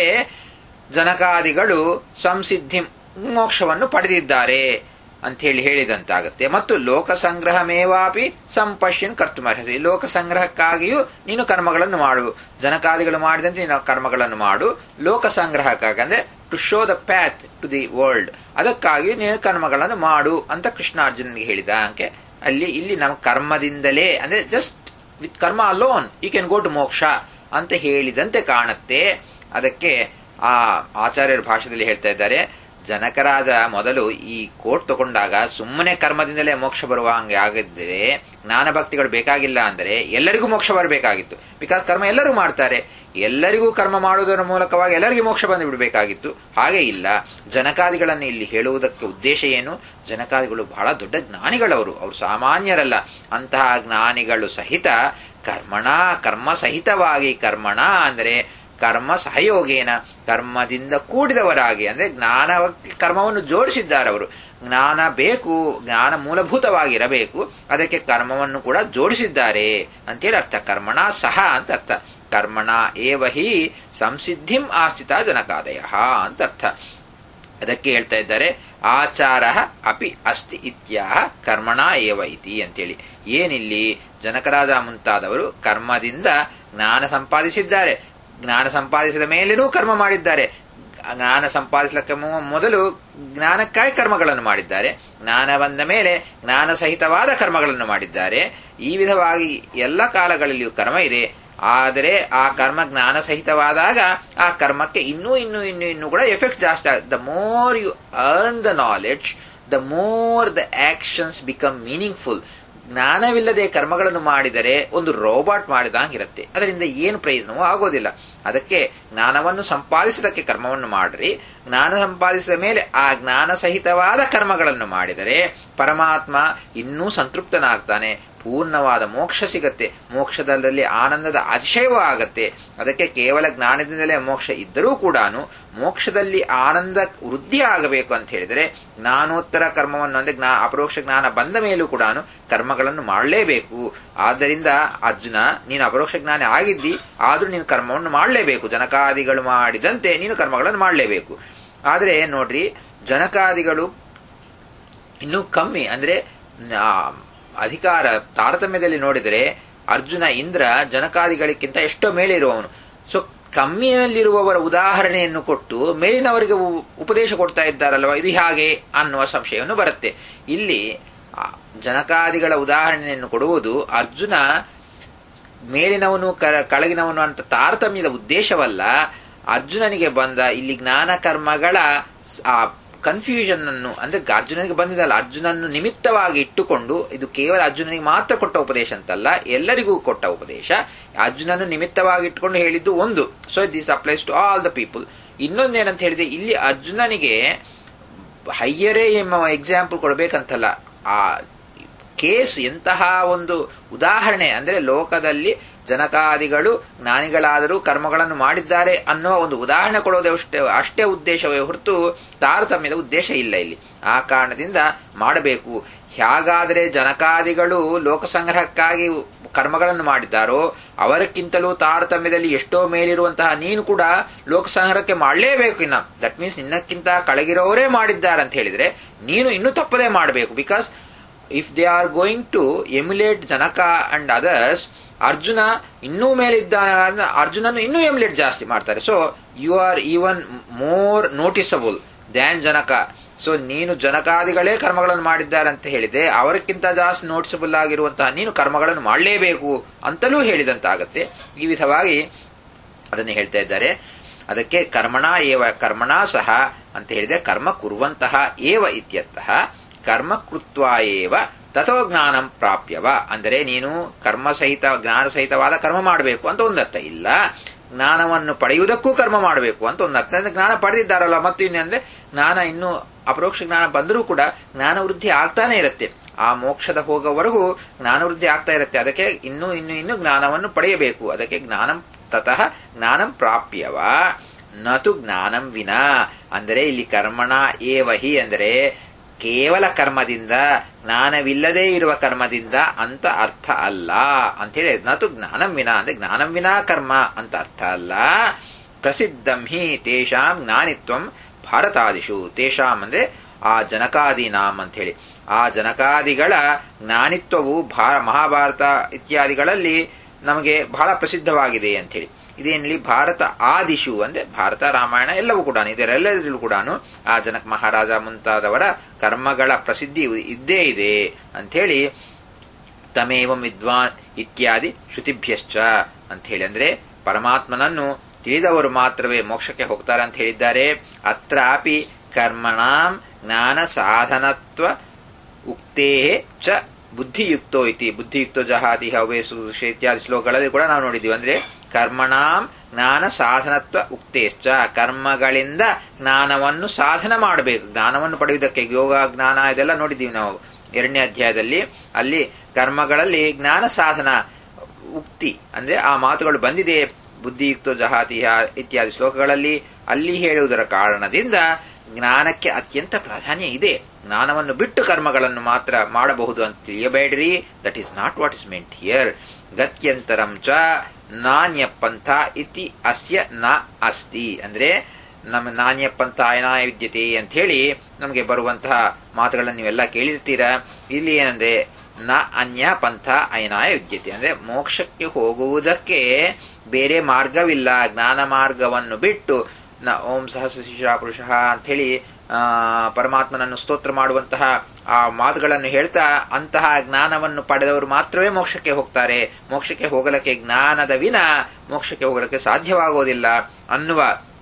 ಜನಕಾದಿಗಳು ಸಂಸಿದ್ಧಿಂ ಮೋಕ್ಷವನ್ನು ಪಡೆದಿದ್ದಾರೆ ಅಂತ ಹೇಳಿ ಹೇಳಿದಂತಾಗುತ್ತೆ ಮತ್ತು ಲೋಕ ಸಂಗ್ರಹಮೇವಾಪಿ ಸಂಪಶ್ಯನ್ ಕರ್ತುಮರ್ಹಸಿ ಲೋಕ ಸಂಗ್ರಹಕ್ಕಾಗಿಯೂ ನೀನು ಕರ್ಮಗಳನ್ನು ಮಾಡು ಜನಕಾದಿಗಳು ಮಾಡಿದಂತೆ ನೀನು ಕರ್ಮಗಳನ್ನು ಮಾಡು ಲೋಕ ಸಂಗ್ರಹಕ್ಕಾಗಿ ಅಂದ್ರೆ to show the path to the world ಅದಕ್ಕಾಗಿ ನೀನು ಕರ್ಮಗಳನ್ನು ಮಾಡು ಅಂತ ಕೃಷ್ಣಾರ್ಜುನನಿಗೆ ಹೇಳಿದ ಅಂಕೆ ಅಲ್ಲಿ ಇಲ್ಲಿ ನಮ್ಮ ಕರ್ಮದಿಂದಲೇ ಅಂದ್ರೆ just with karma alone you can go to moksha ಅಂತ ಹೇಳಿದಂತೆ ಕಾಣುತ್ತೆ ಅದಕ್ಕೆ ಆ ಆಚಾರ್ಯರ ಭಾಷೆಯಲ್ಲಿ ಹೇಳ್ತಾ ಇದ್ದಾರೆ ಜನಕರಾದ ಮೊದಲು ಈ ಕೋಟ್ ತಗೊಂಡಾಗ ಸುಮ್ಮನೆ ಕರ್ಮದಿಂದಲೇ ಮೋಕ್ಷ ಬರುವ ಹಂಗೆ ಆಗಿದ್ದರೆ ಜ್ಞಾನ ಭಕ್ತಿಗಳು ಬೇಕಾಗಿಲ್ಲ ಅಂದರೆ ಎಲ್ಲರಿಗೂ ಮೋಕ್ಷ ಬರಬೇಕಾಗಿತ್ತು ಬಿಕಾಸ್ ಕರ್ಮ ಎಲ್ಲರೂ ಮಾಡ್ತಾರೆ ಎಲ್ಲರಿಗೂ ಕರ್ಮ ಮಾಡುವುದರ ಮೂಲಕವಾಗಿ ಎಲ್ಲರಿಗೂ ಮೋಕ್ಷ ಬಂದು ಬಿಡಬೇಕಾಗಿತ್ತು ಹಾಗೆ ಇಲ್ಲ ಜನಕಾದಿಗಳನ್ನು ಇಲ್ಲಿ ಹೇಳುವುದಕ್ಕೆ ಉದ್ದೇಶ ಏನು ಜನಕಾದಿಗಳು ಬಹಳ ದೊಡ್ಡ ಜ್ಞಾನಿಗಳವರು ಅವರು ಸಾಮಾನ್ಯರಲ್ಲ ಅಂತಹ ಜ್ಞಾನಿಗಳು ಸಹಿತ ಕರ್ಮಣ ಕರ್ಮ ಸಹಿತವಾಗಿ ಕರ್ಮಣ ಅಂದರೆ ಕರ್ಮ ಸಹಯೋಗೇನ ಕರ್ಮದಿಂದ ಕೂಡಿದವರಾಗಿ ಅಂದ್ರೆ ಜ್ಞಾನ ಕರ್ಮವನ್ನು ಜೋಡಿಸಿದ್ದಾರೆ ಅವರು ಜ್ಞಾನ ಬೇಕು ಜ್ಞಾನ ಮೂಲಭೂತವಾಗಿರಬೇಕು ಅದಕ್ಕೆ ಕರ್ಮವನ್ನು ಕೂಡ ಜೋಡಿಸಿದ್ದಾರೆ ಅಂತೇಳಿ ಅರ್ಥ ಕರ್ಮಣ ಸಹ ಅಂತ ಅರ್ಥ ಕರ್ಮಣ ಏವ ಹಿ ಸಂಸಿದ್ಧಿಂ ಆಸ್ಥಿತ ಜನಕಾದಯ ಅಂತ ಅರ್ಥ ಅದಕ್ಕೆ ಹೇಳ್ತಾ ಇದ್ದಾರೆ ಆಚಾರ ಅಪಿ ಅಸ್ತಿ ಇತ್ಯಾಹ ಕರ್ಮಣ ಏವ ಇತಿ ಅಂತೇಳಿ ಏನಿಲ್ಲಿ ಜನಕರಾದ ಮುಂತಾದವರು ಕರ್ಮದಿಂದ ಜ್ಞಾನ ಸಂಪಾದಿಸಿದ್ದಾರೆ ಜ್ಞಾನ ಸಂಪಾದಿಸಿದ ಮೇಲೇನೂ ಕರ್ಮ ಮಾಡಿದ್ದಾರೆ ಜ್ಞಾನ ಸಂಪಾದಿಸಲಿಕ್ಕೆ ಮು- ಮೊದಲು ಜ್ಞಾನಕ್ಕಾಗಿ ಕರ್ಮಗಳನ್ನು ಮಾಡಿದ್ದಾರೆ ಜ್ಞಾನ ಬಂದ ಮೇಲೆ ಜ್ಞಾನ ಸಹಿತವಾದ ಕರ್ಮಗಳನ್ನು ಮಾಡಿದ್ದಾರೆ ಈ ವಿಧವಾಗಿ ಎಲ್ಲ ಕಾಲಗಳಲ್ಲಿಯೂ ಕರ್ಮ ಇದೆ ಆದರೆ ಆ ಕರ್ಮ ಜ್ಞಾನ ಸಹಿತವಾದಾಗ ಆ ಕರ್ಮಕ್ಕೆ ಇನ್ನೂ ಇನ್ನೂ ಇನ್ನೂ ಇನ್ನೂ ಕೂಡ ಎಫೆಕ್ಟ್ ಜಾಸ್ತಿ ಆಗುತ್ತೆ the more you earn the knowledge the more the actions become meaningful ಜ್ಞಾನವಿಲ್ಲದೆ ಕರ್ಮಗಳನ್ನು ಮಾಡಿದರೆ ಒಂದು ರೋಬೋಟ್ ಮಾಡಿದಂಗಿರುತ್ತೆ ಅದರಿಂದ ಏನು ಪ್ರಯೋಜನವೂ ಆಗೋದಿಲ್ಲ ಅದಕ್ಕೆ ಜ್ಞಾನವನ್ನು ಸಂಪಾದಿಸುವುದಕ್ಕೆ ಕರ್ಮವನ್ನು ಮಾಡ್ರಿ ಜ್ಞಾನ ಸಂಪಾದಿಸಿದ ಮೇಲೆ ಆ ಜ್ಞಾನ ಸಹಿತವಾದ ಕರ್ಮಗಳನ್ನು ಮಾಡಿದರೆ ಪರಮಾತ್ಮ ಇನ್ನೂ ಸಂತೃಪ್ತನಾಗ್ತಾನೆ ಪೂರ್ಣವಾದ ಮೋಕ್ಷ ಸಿಗತ್ತೆ ಮೋಕ್ಷದಲ್ಲಿ ಆನಂದದ ಅತಿಶಯವೂ ಆಗತ್ತೆ ಅದಕ್ಕೆ ಕೇವಲ ಜ್ಞಾನದಿಂದಲೇ ಮೋಕ್ಷ ಇದ್ದರೂ ಕೂಡ ಮೋಕ್ಷದಲ್ಲಿ ಆನಂದ ವೃದ್ಧಿ ಆಗಬೇಕು ಅಂತ ಹೇಳಿದರೆ ಜ್ಞಾನೋತ್ತರ ಕರ್ಮವನ್ನು ಅಂದ್ರೆ ಜ್ಞಾ ಅಪರೋಕ್ಷ ಜ್ಞಾನ ಬಂದ ಮೇಲೂ ಕೂಡ ಕರ್ಮಗಳನ್ನು ಮಾಡಲೇಬೇಕು ಆದ್ದರಿಂದ ಅರ್ಜುನ ನೀನು ಅಪರೋಕ್ಷ ಜ್ಞಾನ ಆಗಿದ್ದಿ ಆದ್ರೂ ನೀನು ಕರ್ಮವನ್ನು ಮಾಡಲೇಬೇಕು ಜನಕಾದಿಗಳು ಮಾಡಿದಂತೆ ನೀನು ಕರ್ಮಗಳನ್ನು ಮಾಡಲೇಬೇಕು ಆದರೆ ನೋಡ್ರಿ ಜನಕಾದಿಗಳು ಇನ್ನೂ ಕಮ್ಮಿ ಅಂದ್ರೆ ಆ, ಅಧಿಕಾರ ತಾರತಮ್ಯದಲ್ಲಿ ನೋಡಿದರೆ ಅರ್ಜುನ ಇಂದ್ರ ಜನಕಾದಿಗಳಿಗಿಂತ ಎಷ್ಟೋ ಮೇಲೆ ಇರುವವನು ಸೊ ಕಮ್ಮಿಯಲ್ಲಿರುವವರ ಉದಾಹರಣೆಯನ್ನು ಕೊಟ್ಟು ಮೇಲಿನವರಿಗೆ ಉ- ಉಪದೇಶ ಕೊಡ್ತಾ ಇದ್ದಾರಲ್ವ ಇದು ಹಾಗೆ ಅನ್ನುವ ಸಂಶಯವನ್ನು ಬರುತ್ತೆ ಇಲ್ಲಿ ಆ, ಜನಕಾದಿಗಳ ಉದಾಹರಣೆಯನ್ನು ಕೊಡುವುದು ಅರ್ಜುನ ಮೇಲಿನವನು ಕ- ಕೆಳಗಿನವನು ಅಂತ ತಾರತಮ್ಯದ ಉದ್ದೇಶವಲ್ಲ ಅರ್ಜುನನಿಗೆ ಬಂದ ಇಲ್ಲಿ ಜ್ಞಾನ ಕರ್ಮಗಳ ಸ್- ಆ ಕನ್ಫ್ಯೂಷನ್ ಅನ್ನು ಅಂದ್ರೆ ಅರ್ಜುನನಿಗೆ ಬಂದಿದ್ದಲ್ಲ ಅರ್ಜುನನ್ನು ನಿಮಿತ್ತವಾಗಿ ಇಟ್ಟುಕೊಂಡು ಇದು ಕೇವಲ ಅರ್ಜುನನಿಗೆ ಮಾತ್ರ ಕೊಟ್ಟ ಉಪದೇಶ ಅಂತಲ್ಲ ಎಲ್ಲರಿಗೂ ಕೊಟ್ಟ ಉಪದೇಶ ಅರ್ಜುನನ್ನು ನಿಮಿತ್ತವಾಗಿ ಇಟ್ಟುಕೊಂಡು ಹೇಳಿದ್ದು ಒಂದು so this applies to all the people ಇನ್ನೊಂದೇನಂತ ಹೇಳಿದ್ರೆ ಇಲ್ಲಿ ಅರ್ಜುನನಿಗೆ ಹೈಯರೇ ಎಂಬ ಎಕ್ಸಾಂಪಲ್ ಕೊಡಬೇಕಂತಲ್ಲ ಆ ಕೇಸ್ ಎಂತಹ ಒಂದು ಉದಾಹರಣೆ ಅಂದ್ರೆ ಲೋಕದಲ್ಲಿ ಜನಕಾದಿಗಳು ಜ್ಞಾನಿಗಳಾದರೂ ಕರ್ಮಗಳನ್ನು ಮಾಡಿದ್ದಾರೆ ಅನ್ನುವ ಒಂದು ಉದಾಹರಣೆ ಕೊಡೋದೇ ಅಷ್ಟೇ ಅಷ್ಟೇ ಉದ್ದೇಶವೇ ಹೊರತು ತಾರತಮ್ಯದ ಉದ್ದೇಶ ಇಲ್ಲ ಇಲ್ಲಿ ಆ ಕಾರಣದಿಂದ ಮಾಡಬೇಕು ಹೇಗಾದರೆ ಜನಕಾದಿಗಳು ಲೋಕಸಂಗ್ರಹಕ್ಕಾಗಿ ಕರ್ಮಗಳನ್ನು ಮಾಡಿದ್ದಾರೋ ಅವರಕ್ಕಿಂತಲೂ ತಾರತಮ್ಯದಲ್ಲಿ ಎಷ್ಟೋ ಮೇಲಿರುವಂತಹ ನೀನು ಕೂಡ ಲೋಕಸಂಗ್ರಹಕ್ಕೆ ಮಾಡಲೇಬೇಕು ಇನ್ನ ದಟ್ ಮೀನ್ಸ್ ನಿನ್ನಕ್ಕಿಂತ ಕೆಳಗಿರೋರೇ ಮಾಡಿದ್ದಾರೆ ಅಂತ ಹೇಳಿದ್ರೆ ನೀನು ಇನ್ನೂ ತಪ್ಪದೇ ಮಾಡಬೇಕು because if they are going to emulate Janaka and others Arjuna ಇನ್ನೂ ಮೇಲಿದ್ದಾನೆ ಅಂದ್ರೆ ಅರ್ಜುನನ್ನು ಇನ್ನೂ ಎಮ್ಯುಲೇಟ್ ಜಾಸ್ತಿ ಮಾಡ್ತಾರೆ so you are even more noticeable than Janaka so ನೀನು ಜನಕಾದಿಗಳೇ ಕರ್ಮಗಳನ್ನು ಮಾಡಿದ್ದಾರೆ ಅಂತ ಹೇಳಿದೆ ಅವರಕ್ಕಿಂತ ಜಾಸ್ತಿ ನೋಟಿಸಬಲ್ ಆಗಿರುವಂತಹ ನೀನು ಕರ್ಮಗಳನ್ನು ಮಾಡಲೇಬೇಕು ಅಂತಲೂ ಹೇಳಿದಂತಾಗತ್ತೆ ಈ ವಿಧವಾಗಿ ಅದನ್ನು ಹೇಳ್ತಾ ಇದ್ದಾರೆ ಅದಕ್ಕೆ ಕರ್ಮಣ ಏವ ಕರ್ಮಣ ಸಹ ಅಂತ ಹೇಳಿದೆ ಕರ್ಮ ಕುರುವಂತಹ ಏವ ಇತ್ಯರ್ಥಃ ಕರ್ಮ ಕೃತ್ವ ಏವ ತಥೋ ಜ್ಞಾನಂ ಪ್ರಾಪ್ಯವ ಅಂದರೆ ನೀನು ಕರ್ಮ ಸಹಿತ ಜ್ಞಾನ ಸಹಿತವಾದ ಕರ್ಮ ಮಾಡಬೇಕು ಅಂತ ಒಂದರ್ಥ ಇಲ್ಲ ಜ್ಞಾನವನ್ನು ಪಡೆಯುವುದಕ್ಕೂ ಕರ್ಮ ಮಾಡಬೇಕು ಅಂತ ಒಂದರ್ಥ ಅಂದ್ರೆ ಜ್ಞಾನ ಪಡೆದಿದ್ದಾರಲ್ಲ ಮತ್ತು ಇನ್ನಂದ್ರೆ ಜ್ಞಾನ ಇನ್ನೂ ಅಪರೋಕ್ಷ ಜ್ಞಾನ ಬಂದರೂ ಕೂಡ ಜ್ಞಾನ ವೃದ್ಧಿ ಆಗ್ತಾನೆ ಇರುತ್ತೆ ಆ ಮೋಕ್ಷದ ಹೋಗೋವರೆಗೂ ಜ್ಞಾನ ವೃದ್ಧಿ ಆಗ್ತಾ ಇರುತ್ತೆ ಅದಕ್ಕೆ ಇನ್ನೂ ಇನ್ನು ಇನ್ನು ಜ್ಞಾನವನ್ನು ಪಡೆಯಬೇಕು ಅದಕ್ಕೆ ಜ್ಞಾನಂ ತತಃ ಜ್ಞಾನಂ ಪ್ರಾಪ್ಯವ ನತು ಜ್ಞಾನಂ ವಿನ ಅಂದರೆ ಇಲ್ಲಿ ಕರ್ಮಣ ಏವಹಿ ಅಂದರೆ ಕೇವಲ ಕರ್ಮದಿಂದ ಜ್ಞಾನವಿಲ್ಲದೆ ಇರುವ ಕರ್ಮದಿಂದ ಅಂತ ಅರ್ಥ ಅಲ್ಲ ಅಂತ ಹೇಳಿ ನತು ಜ್ಞಾನಂ ವಿನ ಅಂದ್ರೆ ಜ್ಞಾನಂ ವಿನಾ ಕರ್ಮ ಅಂತ ಅರ್ಥ ಅಲ್ಲ ಪ್ರಸಿದ್ಧಂ ಹಿ ತೇಷಾಂ ಜ್ಞಾನಿತ್ವಂ ಭಾರತಾದಿಷು ತೇಷಾಂ ಅಂದ್ರೆ ಆ ಜನಕಾದೀನಾಂ ಅಂತ ಹೇಳಿ ಆ ಜನಕಾದಿಗಳ ಜ್ಞಾನಿತ್ವವು ಭಾ ಮಹಾಭಾರತ ಇತ್ಯಾದಿಗಳಲ್ಲಿ ನಮಗೆ ಬಹಳ ಪ್ರಸಿದ್ಧವಾಗಿದೆ ಅಂತ ಹೇಳಿ ಇದೇನಲ್ಲಿ ಭಾರತ ಆದಿಶು ಅಂದ್ರೆ ಭಾರತ ರಾಮಾಯಣ ಎಲ್ಲವೂ ಕೂಡ ಇದರೆಲ್ಲದರಲ್ಲೂ ಕೂಡ ಆ ಜನಕ ಮಹಾರಾಜ ಮುಂತಾದವರ ಕರ್ಮಗಳ ಪ್ರಸಿದ್ಧಿ ಇದ್ದೇ ಇದೆ ಅಂಥೇಳಿ ತಮೇವಂ ವಿದ್ವಾನ್ ಇತ್ಯಾದಿ ಶ್ರುತಿಭ್ಯಶ್ಚ ಅಂತ ಹೇಳಿ ಅಂದ್ರೆ ಪರಮಾತ್ಮನನ್ನು ತಿಳಿದವರು ಮಾತ್ರವೇ ಮೋಕ್ಷಕ್ಕೆ ಹೋಗ್ತಾರೆ ಅಂತ ಹೇಳಿದ್ದಾರೆ ಅತ್ರಾಪಿ ಕರ್ಮಣಾಂ ಜ್ಞಾನ ಸಾಧನತ್ವ ಉಕ್ತೇ ಚ ಬುದ್ಧಿಯುಕ್ತೋ ಇತಿ ಬುದ್ಧಿಯುಕ್ತೋ ಜಹಾತಿ ಹವೇ ಸುಷ ಇತ್ಯಾದಿ ಶ್ಲೋಕಗಳಲ್ಲಿ ಕೂಡ ನಾವು ನೋಡಿದ್ದೀವಿ ಅಂದ್ರೆ ಕರ್ಮಣಾಂ ಜ್ಞಾನ ಸಾಧನತ್ವ ಉಕ್ತೇಶ್ಚ ಕರ್ಮಗಳಿಂದ ಜ್ಞಾನವನ್ನು ಸಾಧನ ಮಾಡಬೇಕು ಜ್ಞಾನವನ್ನು ಪಡೆಯುವುದಕ್ಕೆ ಯೋಗ ಜ್ಞಾನ ಇದೆಲ್ಲ ನೋಡಿದ್ದೀವಿ ನಾವು ಎರಡನೇ ಅಧ್ಯಾಯದಲ್ಲಿ ಅಲ್ಲಿ ಕರ್ಮಗಳಲ್ಲಿ ಜ್ಞಾನ ಸಾಧನ ಉಕ್ತಿ ಅಂದ್ರೆ ಆ ಮಾತುಗಳು ಬಂದಿದೆ ಬುದ್ಧಿಯುಕ್ತೋ ಜಹಾತಿಹ ಇತ್ಯಾದಿ ಶ್ಲೋಕಗಳಲ್ಲಿ ಅಲ್ಲಿ ಹೇಳುವುದರ ಕಾರಣದಿಂದ ಜ್ಞಾನಕ್ಕೆ ಅತ್ಯಂತ ಪ್ರಾಧಾನ್ಯ ಇದೆ ಜ್ಞಾನವನ್ನು ಬಿಟ್ಟು ಕರ್ಮಗಳನ್ನು ಮಾತ್ರ ಮಾಡಬಹುದು ಅಂತ ತಿಳಿಯಬೇಡ್ರಿ that is not what is meant here ಗತ್ಯಂತರಂ ಚ ನಾಣ್ಯ ಪಂಥ ಇತಿ ಅಸ್ಯ ನ ಅಸ್ತಿ ಅಂದ್ರೆ ನಮ್ಮ ನಾಣ್ಯ ಪಂಥ ಅಯನಾಯ ವಿದ್ಯತೆ ಅಂತ ಹೇಳಿ ನಮಗೆ ಬರುವಂತಹ ಮಾತುಗಳನ್ನು ನೀವೆಲ್ಲ ಕೇಳಿರ್ತೀರಾ ಇಲ್ಲಿ ಏನಂದ್ರೆ ನ ಅನ್ಯ ಪಂಥ ಅಯನಾಯ ವಿದ್ಯತೆ ಅಂದ್ರೆ ಮೋಕ್ಷಕ್ಕೆ ಹೋಗುವುದಕ್ಕೆ ಬೇರೆ ಮಾರ್ಗವಿಲ್ಲ ಜ್ಞಾನ ಮಾರ್ಗವನ್ನು ಬಿಟ್ಟು ನ ಓಂ ಸಹಸ್ರ ಶಿಶಾ ಪುರುಷ ಅಂಥೇಳಿ ಆ, ಪರಮಾತ್ಮನನ್ನು ಸ್ತೋತ್ರ ಮಾಡುವಂತಹ ಆ ಮಾತುಗಳನ್ನು ಹೇಳ್ತಾ ಅಂತಹ ಜ್ಞಾನವನ್ನು ಪಡೆದವರು ಮಾತ್ರವೇ ಮೋಕ್ಷಕ್ಕೆ ಹೋಗ್ತಾರೆ ಮೋಕ್ಷಕ್ಕೆ ಹೋಗಲಿಕ್ಕೆ ಜ್ಞಾನದ ವಿನ ಮೋಕ್ಷಕ್ಕೆ ಹೋಗಲಿಕ್ಕೆ ಸಾಧ್ಯವಾಗೋದಿಲ್ಲ ಅನ್ನುವ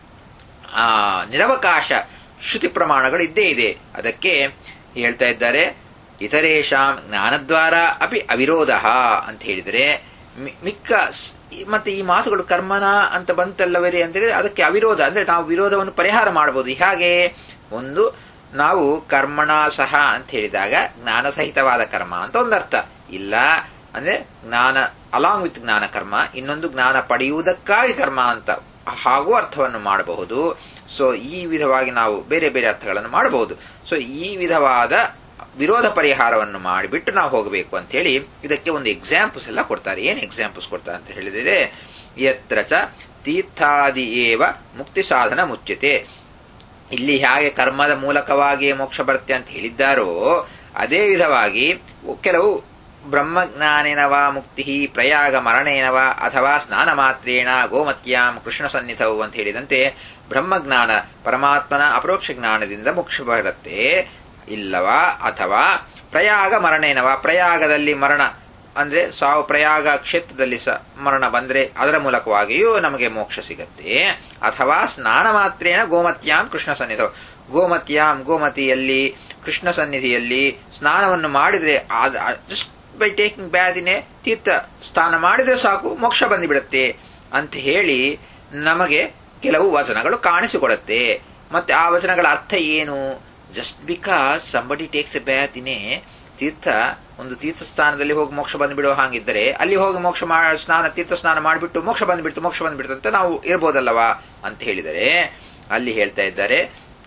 ಆ ನಿರವಕಾಶ ಶ್ರುತಿ ಪ್ರಮಾಣಗಳು ಇದ್ದೇ ಇದೆ ಅದಕ್ಕೆ ಹೇಳ್ತಾ ಇದ್ದಾರೆ ಇತರೇಶಾಂ ಜ್ಞಾನದ್ವಾರ ಅಪಿ ಅವಿರೋಧ ಅಂತ ಹೇಳಿದರೆ ಮಿ- ಮಿಕ್ಕ ಸ್- ಮತ್ತೆ ಈ ಮಾತುಗಳು ಕರ್ಮನ ಅಂತ ಬಂತಲ್ಲವರೇ ಅಂದ್ರೆ ಅದಕ್ಕೆ ಅವಿರೋಧ ಅಂದ್ರೆ ನಾವು ವಿರೋಧವನ್ನು ಪರಿಹಾರ ಮಾಡಬಹುದು ಹೇಗೆ ಒಂದು ನಾವು ಕರ್ಮಣ ಸಹ ಅಂತ ಹೇಳಿದಾಗ ಜ್ಞಾನ ಸಹಿತವಾದ ಕರ್ಮ ಅಂತ ಒಂದರ್ಥ ಇಲ್ಲ ಅಂದ್ರೆ ಜ್ಞಾನ ಅಲಾಂಗ್ ವಿತ್ ಜ್ಞಾನ ಕರ್ಮ ಇನ್ನೊಂದು ಜ್ಞಾನ ಪಡೆಯುವುದಕ್ಕಾಗಿ ಕರ್ಮ ಅಂತ ಹಾಗೂ ಅರ್ಥವನ್ನು ಮಾಡಬಹುದು ಸೊ ಈ ವಿಧವಾಗಿ ನಾವು ಬೇರೆ ಬೇರೆ ಅರ್ಥಗಳನ್ನು ಮಾಡಬಹುದು ಸೊ ಈ ವಿಧವಾದ ವಿರೋಧ ಪರಿಹಾರವನ್ನು ಮಾಡಿಬಿಟ್ಟು ನಾವು ಹೋಗಬೇಕು ಅಂತ ಹೇಳಿ ಇದಕ್ಕೆ ಒಂದು ಎಕ್ಸಾಂಪಲ್ಸ್ ಎಲ್ಲ ಕೊಡ್ತಾರೆ ಏನ್ ಎಕ್ಸಾಂಪಲ್ಸ್ ಕೊಡ್ತಾರೆ ಅಂತ ಹೇಳಿದರೆ ಯತ್ರ ಚ ತೀರ್ಥಾದಿ ಏವ ಮುಕ್ತಿ ಸಾಧನ ಮುಚ್ಯತೆ ಇಲ್ಲಿ ಹೇಗೆ ಕರ್ಮದ ಮೂಲಕವಾಗಿ ಮೋಕ್ಷ ಬರುತ್ತೆ ಅಂತ ಹೇಳಿದ್ದಾರೋ ಅದೇ ವಿಧವಾಗಿ ಕೆಲವು ಬ್ರಹ್ಮಜ್ಞಾನೇನವ ಮುಕ್ತಿ ಪ್ರಯಾಗ ಮರಣೇನವ ಅಥವಾ ಸ್ನಾನ ಮಾತ್ರೇಣ ಗೋಮತ್ಯಾಂ ಕೃಷ್ಣ ಸನ್ನಿಧವು ಅಂತ ಹೇಳಿದಂತೆ ಬ್ರಹ್ಮಜ್ಞಾನ ಪರಮಾತ್ಮನ ಅಪರೋಕ್ಷ ಜ್ಞಾನದಿಂದ ಮೋಕ್ಷ ಬರುತ್ತೆ ಇಲ್ಲವಾ ಅಥವಾ ಪ್ರಯಾಗ ಮರಣೇನವ ಪ್ರಯಾಗದಲ್ಲಿ ಮರಣ ಅಂದ್ರೆ ಸಾವು ಪ್ರಯಾಗ ಕ್ಷೇತ್ರದಲ್ಲಿ ಸ ಮರಣ ಬಂದ್ರೆ ಅದರ ಮೂಲಕವಾಗಿಯೂ ನಮಗೆ ಮೋಕ್ಷ ಸಿಗತ್ತೆ ಅಥವಾ ಸ್ನಾನ ಮಾತ್ರೇನ ಗೋಮತ್ಯಾಂ ಕೃಷ್ಣ ಸನ್ನಿಧ ಗೋಮತ್ಯಾಂ ಗೋಮತಿಯಲ್ಲಿ ಕೃಷ್ಣ ಸನ್ನಿಧಿಯಲ್ಲಿ ಸ್ನಾನವನ್ನು ಮಾಡಿದ್ರೆ ಜಸ್ಟ್ ಬೈ ಟೇಕಿಂಗ್ ಬ್ಯಾದಿನೇ ತೀರ್ಥ ಸ್ನಾನ ಮಾಡಿದ್ರೆ ಸಾಕು ಮೋಕ್ಷ ಬಂದುಬಿಡುತ್ತೆ ಅಂತ ಹೇಳಿ ನಮಗೆ ಕೆಲವು ವಚನಗಳು ಕಾಣಿಸಿಕೊಡುತ್ತೆ ಮತ್ತೆ ಆ ವಚನಗಳ ಅರ್ಥ ಏನು just because somebody takes a bath in a tirtha ಒಂದು ತೀರ್ಥ ಸ್ಥಾನದಲ್ಲಿ ಹೋಗಿ ಮೋಕ್ಷ ಬಂದ್ಬಿಡೋ ಹಾಗಿದ್ದರೆ ಅಲ್ಲಿ ಹೋಗಿ ಮೋಕ್ಷ ಮಾ ಸ್ನಾನ ತೀರ್ಥ ಸ್ನಾನ ಮಾಡಿಬಿಟ್ಟು ಮೋಕ್ಷ ಬಂದ್ಬಿಡ್ತು ಮೋಕ್ಷ ಬಂದ್ಬಿಡ್ತು ಅಂತ ನಾವು ಇರ್ಬೋದಲ್ಲವಾ ಅಂತ ಹೇಳಿದರೆ ಅಲ್ಲಿ ಹೇಳ್ತಾ ಇದ್ದಾರೆ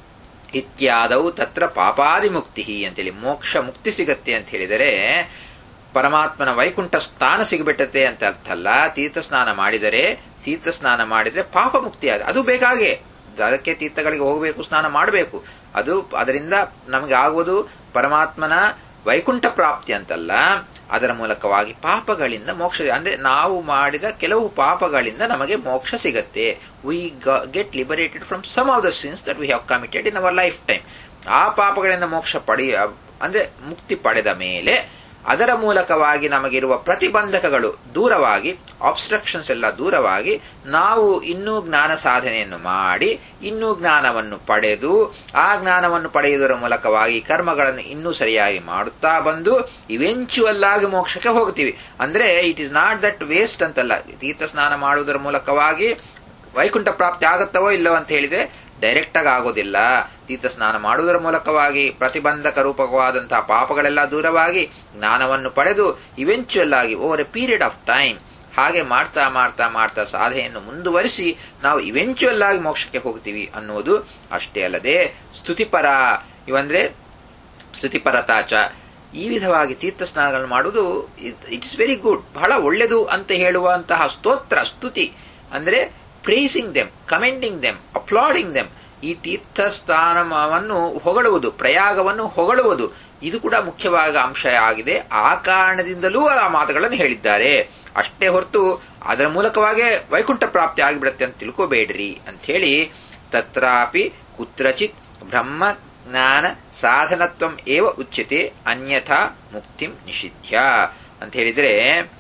ಇತ್ಯಾದವು ತತ್ರ ಪಾಪಾದಿ ಮುಕ್ತಿ ಅಂತೇಳಿ ಮೋಕ್ಷ ಮುಕ್ತಿ ಸಿಗತ್ತೆ ಅಂತ ಹೇಳಿದರೆ ಪರಮಾತ್ಮನ ವೈಕುಂಠ ಸ್ಥಾನ ಸಿಗಬಿಟ್ಟತೆ ಅಂತ ಅರ್ಥ ಅಲ್ಲ ತೀರ್ಥ ಸ್ನಾನ ಮಾಡಿದರೆ ತೀರ್ಥ ಸ್ನಾನ ಮಾಡಿದ್ರೆ ಪಾಪ ಮುಕ್ತಿ ಆದ ಅದು ಬೇಕಾಗೆ ಅದಕ್ಕೆ ತೀರ್ಥಗಳಿಗೆ ಹೋಗಬೇಕು ಸ್ನಾನ ಮಾಡಬೇಕು ಅದು ಅದರಿಂದ ನಮಗೆ ಆಗುವುದು ಪರಮಾತ್ಮನ ವೈಕುಂಠ ಪ್ರಾಪ್ತಿ ಅಂತಲ್ಲ ಅದರ ಮೂಲಕವಾಗಿ ಪಾಪಗಳಿಂದ ಮೋಕ್ಷ ಅಂದ್ರೆ ನಾವು ಮಾಡಿದ ಕೆಲವು ಪಾಪಗಳಿಂದ ನಮಗೆ ಮೋಕ್ಷ ಸಿಗತ್ತೆ we get liberated from some of the sins that we have committed in our lifetime ಆ ಪಾಪಗಳಿಂದ ಮೋಕ್ಷ ಪಡೆಯ ಅಂದ್ರೆ ಮುಕ್ತಿ ಪಡೆದ ಮೇಲೆ ಅದರ ಮೂಲಕವಾಗಿ ನಮಗಿರುವ ಪ್ರತಿಬಂಧಕಗಳು ದೂರವಾಗಿ ಆಬ್ಸ್ಟ್ರಕ್ಷನ್ಸ್ ಎಲ್ಲ ದೂರವಾಗಿ ನಾವು ಇನ್ನೂ ಜ್ಞಾನ ಸಾಧನೆಯನ್ನು ಮಾಡಿ ಇನ್ನೂ ಜ್ಞಾನವನ್ನು ಪಡೆದು ಆ ಜ್ಞಾನವನ್ನು ಪಡೆಯುವುದರ ಮೂಲಕವಾಗಿ ಕರ್ಮಗಳನ್ನು ಇನ್ನೂ ಸರಿಯಾಗಿ ಮಾಡುತ್ತಾ ಬಂದು ಇವೆಂಚುವಲ್ ಆಗಿ ಮೋಕ್ಷಕ್ಕೆ ಹೋಗ್ತೀವಿ ಅಂದ್ರೆ it is not that waste ಅಂತಲ್ಲ ತೀರ್ಥ ಸ್ನಾನ ಮಾಡುವುದರ ಮೂಲಕವಾಗಿ ವೈಕುಂಠ ಪ್ರಾಪ್ತಿ ಆಗುತ್ತವೋ ಇಲ್ಲವೋ ಅಂತ ಹೇಳಿದ್ರೆ ಡೈರೆಕ್ಟ್ ಆಗಿ ಆಗೋದಿಲ್ಲ ತೀರ್ಥ ಸ್ನಾನ ಮಾಡುವುದರ ಮೂಲಕವಾಗಿ ಪ್ರತಿಬಂಧಕ ರೂಪಕವಾದಂತಹ ಪಾಪಗಳೆಲ್ಲ ದೂರವಾಗಿ ಜ್ಞಾನವನ್ನು ಪಡೆದು ಇವೆಂಚುಯಲ್ ಆಗಿ over a period of time ಹಾಗೆ ಮಾಡ್ತಾ ಮಾಡ್ತಾ ಮಾಡ್ತಾ ಸಾಧನೆಯನ್ನು ಮುಂದುವರಿಸಿ ನಾವು ಇವೆಂಚುಯಲ್ ಆಗಿ ಮೋಕ್ಷಕ್ಕೆ ಹೋಗ್ತೀವಿ ಅನ್ನುವುದು ಅಷ್ಟೇ ಅಲ್ಲದೆ ಸ್ತುತಿಪರ ಇವಂದ್ರೆ ಸ್ತುತಿಪರತಾಚ ಈ ವಿಧವಾಗಿ ತೀರ್ಥ ಸ್ನಾನಗಳನ್ನು ಮಾಡುವುದು ಇಟ್ ಇಸ್ ವೆರಿ ಗುಡ್ ಬಹಳ ಒಳ್ಳೆಯದು ಅಂತ ಹೇಳುವಂತಹ ಸ್ತೋತ್ರ ಸ್ತುತಿ ಅಂದ್ರೆ praising them commending them applauding them ಈ ತೀರ್ಥ ಸ್ಥಾನವನ್ನು ಹೊಗಳುವುದು ಪ್ರಯಾಗವನ್ನು ಹೊಗಳುವುದು ಇದು ಕೂಡ ಮುಖ್ಯವಾದ ಅಂಶ ಆಗಿದೆ ಆ ಕಾರಣದಿಂದಲೂ ಆ ಮಾತುಗಳನ್ನು ಹೇಳಿದ್ದಾರೆ ಅಷ್ಟೇ ಹೊರತು ಅದರ ಮೂಲಕವಾಗೇ ವೈಕುಂಠ ಪ್ರಾಪ್ತಿ ಆಗಿಬಿಡತ್ತೆ ಅಂತ ತಿಳ್ಕೋಬೇಡ್ರಿ ಅಂತ ಹೇಳಿ ತತ್ರಾಪಿ ಕುತ್ರಚಿತ್ ಬ್ರಹ್ಮ ಜ್ಞಾನ ಸಾಧನತ್ವಂ ಏವ ಉಚ್ಯತೆ ಅನ್ಯಥಾ ಮುಕ್ತಿಂ ನಿಷಿಧ್ಯ ಅಂತ ಹೇಳಿದ್ರೆ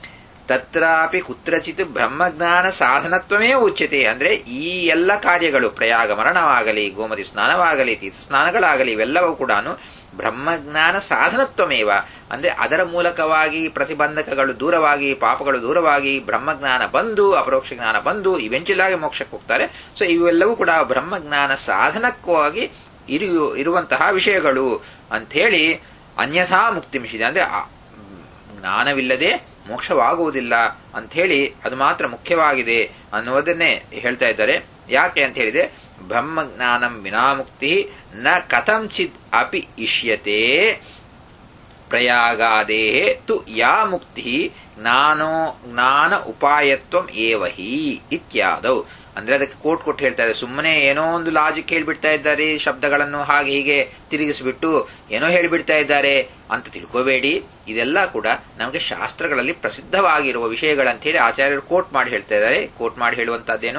ತತ್ರಾಪಿ ಕುತ್ರಚಿತ್ ಬ್ರಹ್ಮಜ್ಞಾನ ಸಾಧನತ್ವಮೇ ಉಚ್ಯತೆ ಅಂದ್ರೆ ಈ ಎಲ್ಲ ಕಾರ್ಯಗಳು ಪ್ರಯಾಗ ಮರಣವಾಗಲಿ ಗೋಮತಿ ಸ್ನಾನವಾಗಲಿ ತೀರ್ಥ ಸ್ನಾನಗಳಾಗಲಿ ಇವೆಲ್ಲವೂ ಕೂಡ ಬ್ರಹ್ಮಜ್ಞಾನ ಸಾಧನತ್ವಮೇವ ಅಂದ್ರೆ ಅದರ ಮೂಲಕವಾಗಿ ಪ್ರತಿಬಂಧಕಗಳು ದೂರವಾಗಿ ಪಾಪಗಳು ದೂರವಾಗಿ ಬ್ರಹ್ಮಜ್ಞಾನ ಬಂದು ಅಪರೋಕ್ಷ ಜ್ಞಾನ ಬಂದು ಇವೆಂಚುಲ್ ಆಗಿ ಮೋಕ್ಷಕ್ಕೆ ಹೋಗ್ತಾರೆ ಸೊ ಇವೆಲ್ಲವೂ ಕೂಡ ಬ್ರಹ್ಮಜ್ಞಾನ ಸಾಧನಕ್ಕಾಗಿ ಇರು ಇರುವಂತಹ ವಿಷಯಗಳು ಅಂಥೇಳಿ ಅನ್ಯಥಾ ಮುಕ್ತಿ ಮಿಷಿದೆ ಅಂದ್ರೆ ಜ್ಞಾನವಿಲ್ಲದೆ ಮೋಕ್ಷವಾಗುವುದಿಲ್ಲ ಅಂಥೇಳಿ ಅದು ಮಾತ್ರ ಮುಖ್ಯವಾಗಿದೆ ಅನ್ನುವುದನ್ನೇ ಹೇಳ್ತಾ ಇದ್ದಾರೆ ಯಾಕೆ ಅಂತ ಹೇಳಿದ್ರೆ ಬ್ರಹ್ಮಜ್ಞಾನಂ ವಿನಾಮುಕ್ತಿ ನ ಕಥಂಚಿತ್ ಅಪಿ ಇಷ್ಯತೆ ಪ್ರಯಾಗಾದೇ ತು ಯಾ ಮುಕ್ತಿ ಜ್ಞಾನೋ ಜ್ಞಾನ ಉಪಾಯತ್ವಂ ಏವಹಿ ಇತ್ಯಾದವು ಅಂದ್ರೆ ಅದಕ್ಕೆ ಕೋಟ್ ಕೊಟ್ಟು ಹೇಳ್ತಾ ಇದ್ದಾರೆ ಸುಮ್ಮನೆ ಏನೋ ಒಂದು ಲಾಜಿಕ್ ಹೇಳ್ಬಿಡ್ತಾ ಇದ್ದಾರೆ ಶಬ್ದಗಳನ್ನು ಹಾಗೆ ಹೀಗೆ ತಿರುಗಿಸಿಬಿಟ್ಟು ಏನೋ ಹೇಳಿಬಿಡ್ತಾ ಇದ್ದಾರೆ ಅಂತ ತಿಳ್ಕೋಬೇಡಿ ಇದೆಲ್ಲ ಕೂಡ ನಮಗೆ ಶಾಸ್ತ್ರಗಳಲ್ಲಿ ಪ್ರಸಿದ್ಧವಾಗಿರುವ ವಿಷಯಗಳಂತ ಹೇಳಿ ಆಚಾರ್ಯರು ಕೋಟ್ ಮಾಡಿ ಹೇಳ್ತಾ ಇದ್ದಾರೆ ಕೋಟ್ ಮಾಡಿ ಹೇಳುವಂತಹದ್ದೇನು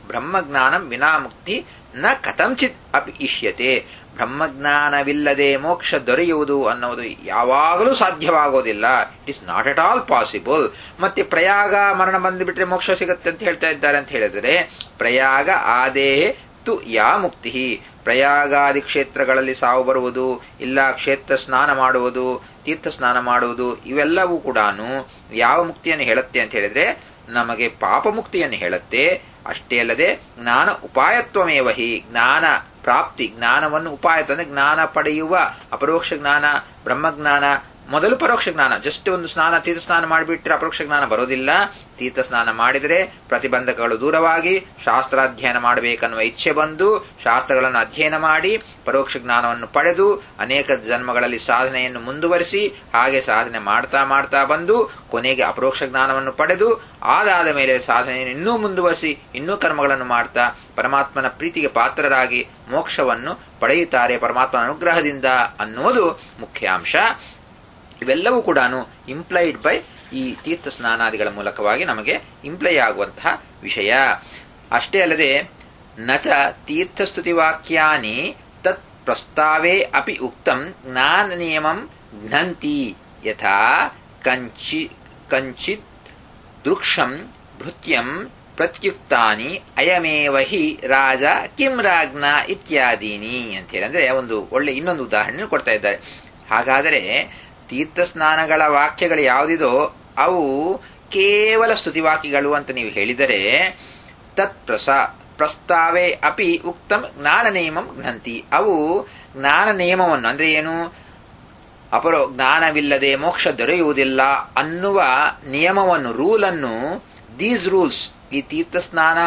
ಬ್ರಹ್ಮಜ್ಞಾನಂ ವಿನಾ ಮುಕ್ತಿ ನ ಕಥಂಚಿತ್ ಅಪಿ ಇಷ್ಯತೆ ಬ್ರಹ್ಮಜ್ಞಾನವಿಲ್ಲದೆ ಮೋಕ್ಷ ದೊರೆಯುವುದು ಅನ್ನೋದು ಯಾವಾಗಲೂ ಸಾಧ್ಯವಾಗೋದಿಲ್ಲ it is not at all possible ಮತ್ತೆ ಪ್ರಯಾಗ ಮರಣ ಬಂದುಬಿಟ್ರೆ ಮೋಕ್ಷ ಸಿಗುತ್ತೆ ಅಂತ ಹೇಳ್ತಾ ಇದ್ದಾರೆ ಅಂತ ಹೇಳಿದರೆ ಪ್ರಯಾಗ ಆದೇಹೆ ತು ಯಾ ಮುಕ್ತಿ ಪ್ರಯಾಗಾದಿ ಕ್ಷೇತ್ರಗಳಲ್ಲಿ ಸಾವು ಬರುವುದು ಇಲ್ಲ ಕ್ಷೇತ್ರ ಸ್ನಾನ ಮಾಡುವುದು ತೀರ್ಥ ಸ್ನಾನ ಮಾಡುವುದು ಇವೆಲ್ಲವೂ ಕೂಡ ಯಾವ ಮುಕ್ತಿಯನ್ನು ಹೇಳುತ್ತೆ ಅಂತ ಹೇಳಿದ್ರೆ ನಮಗೆ ಪಾಪ ಮುಕ್ತಿಯನ್ನು ಹೇಳುತ್ತೆ ಅಷ್ಟೇ ಅಲ್ಲದೆ ಜ್ಞಾನ ಉಪಾಯತ್ವಮೇವ ಹಿ ಜ್ಞಾನ ಪ್ರಾಪ್ತಿ ಜ್ಞಾನವನ್ನು ಉಪಾಯ ಅಂದ್ರೆ ಜ್ಞಾನ ಪಡೆಯುವ ಅಪರೋಕ್ಷ ಜ್ಞಾನ ಬ್ರಹ್ಮಜ್ಞಾನ ಮೊದಲು ಪರೋಕ್ಷ ಜ್ಞಾನ ಜಸ್ಟ್ ಒಂದು ಸ್ನಾನ ತೀರ್ಥ ಸ್ನಾನ ಮಾಡಿಬಿಟ್ರೆ ಅಪರೋಕ್ಷ ಜ್ಞಾನ ಬರೋದಿಲ್ಲ ತೀರ್ಥ ಸ್ನಾನ ಮಾಡಿದರೆ ಪ್ರತಿಬಂಧಕಗಳು ದೂರವಾಗಿ ಶಾಸ್ತ್ರಾಧ್ಯಯನ ಮಾಡಬೇಕನ್ನುವ ಇಚ್ಛೆ ಬಂದು ಶಾಸ್ತ್ರಗಳನ್ನು ಅಧ್ಯಯನ ಮಾಡಿ ಪರೋಕ್ಷ ಜ್ಞಾನವನ್ನು ಪಡೆದು ಅನೇಕ ಜನ್ಮಗಳಲ್ಲಿ ಸಾಧನೆಯನ್ನು ಮುಂದುವರಿಸಿ ಹಾಗೆ ಸಾಧನೆ ಮಾಡ್ತಾ ಮಾಡ್ತಾ ಬಂದು ಕೊನೆಗೆ ಅಪರೋಕ್ಷ ಜ್ಞಾನವನ್ನು ಪಡೆದು ಆದಾದ ಮೇಲೆ ಸಾಧನೆಯನ್ನು ಇನ್ನೂ ಮುಂದುವರಿಸಿ ಇನ್ನೂ ಕರ್ಮಗಳನ್ನು ಮಾಡ್ತಾ ಪರಮಾತ್ಮನ ಪ್ರೀತಿಗೆ ಪಾತ್ರರಾಗಿ ಮೋಕ್ಷವನ್ನು ಪಡೆಯುತ್ತಾರೆ ಪರಮಾತ್ಮನ ಅನುಗ್ರಹದಿಂದ ಅನ್ನುವುದು ಮುಖ್ಯಾಂಶ ಇವೆಲ್ಲವೂ ಕೂಡ ಇಂಪ್ಲೈಡ್ ಬೈ ಈ ತೀರ್ಥ ಸ್ನಾನಾದಿಗಳ ಮೂಲಕವಾಗಿ ನಮಗೆ ಇಂಪ್ಲೈ ಆಗುವಂತಹ ವಿಷಯ ಅಷ್ಟೇ ಅಲ್ಲದೆ ನಚ ತೀರ್ಥಸ್ತುತಿ ವಾಕ್ಯಾನಿ ತತ್ ಪ್ರಸ್ತಾವೇ ಅಪಿ ಉಕ್ತಂ ಜ್ಞಾನ ನಿಯಮಂ ಘ್ನಂತಿ ಯಥಾ ಕಂಚಿ ಕಂಚಿತ್ ದೃಕ್ಷಂ ಭೃತ್ಯಂ ಪ್ರತ್ಯುಕ್ತಾನಿ ಅಯಮೇವ ಹಿ ರಾಜ ಕಿಂ ರಾಜ್ಞ ಇತ್ಯಾದೀನಿ ಅಂತ ಹೇಳಿ ಅಂದ್ರೆ ಒಂದು ಒಳ್ಳೆ ಇನ್ನೊಂದು ಉದಾಹರಣೆ ಕೊಡ್ತಾ ಇದ್ದಾರೆ ಹಾಗಾದರೆ ತೀರ್ಥ ಸ್ನಾನಗಳ ವಾಕ್ಯಗಳು ಯಾವುದಿದೋ ಅವು ಕೇವಲ ಸ್ತುತಿವಾಕ್ಯಗಳು ಅಂತ ನೀವು ಹೇಳಿದರೆ ತತ್ ಪ್ರಸ ಪ್ರಸ್ತಾವೇ ಅಪಿ ಉಕ್ತಂ ಜ್ಞಾನ ನಿಯಮಂ ಘ್ನಂತಿ ಅವು ಜ್ಞಾನ ನಿಯಮವನ್ನು ಅಂದ್ರೆ ಏನು ಅಪರೋ ಜ್ಞಾನವಿಲ್ಲದೆ ಮೋಕ್ಷ ದೊರೆಯುವುದಿಲ್ಲ ಅನ್ನುವ ನಿಯಮವನ್ನು ರೂಲನ್ನು ದೀಸ್ ರೂಲ್ಸ್ ಈ ತೀರ್ಥ ಸ್ನಾನ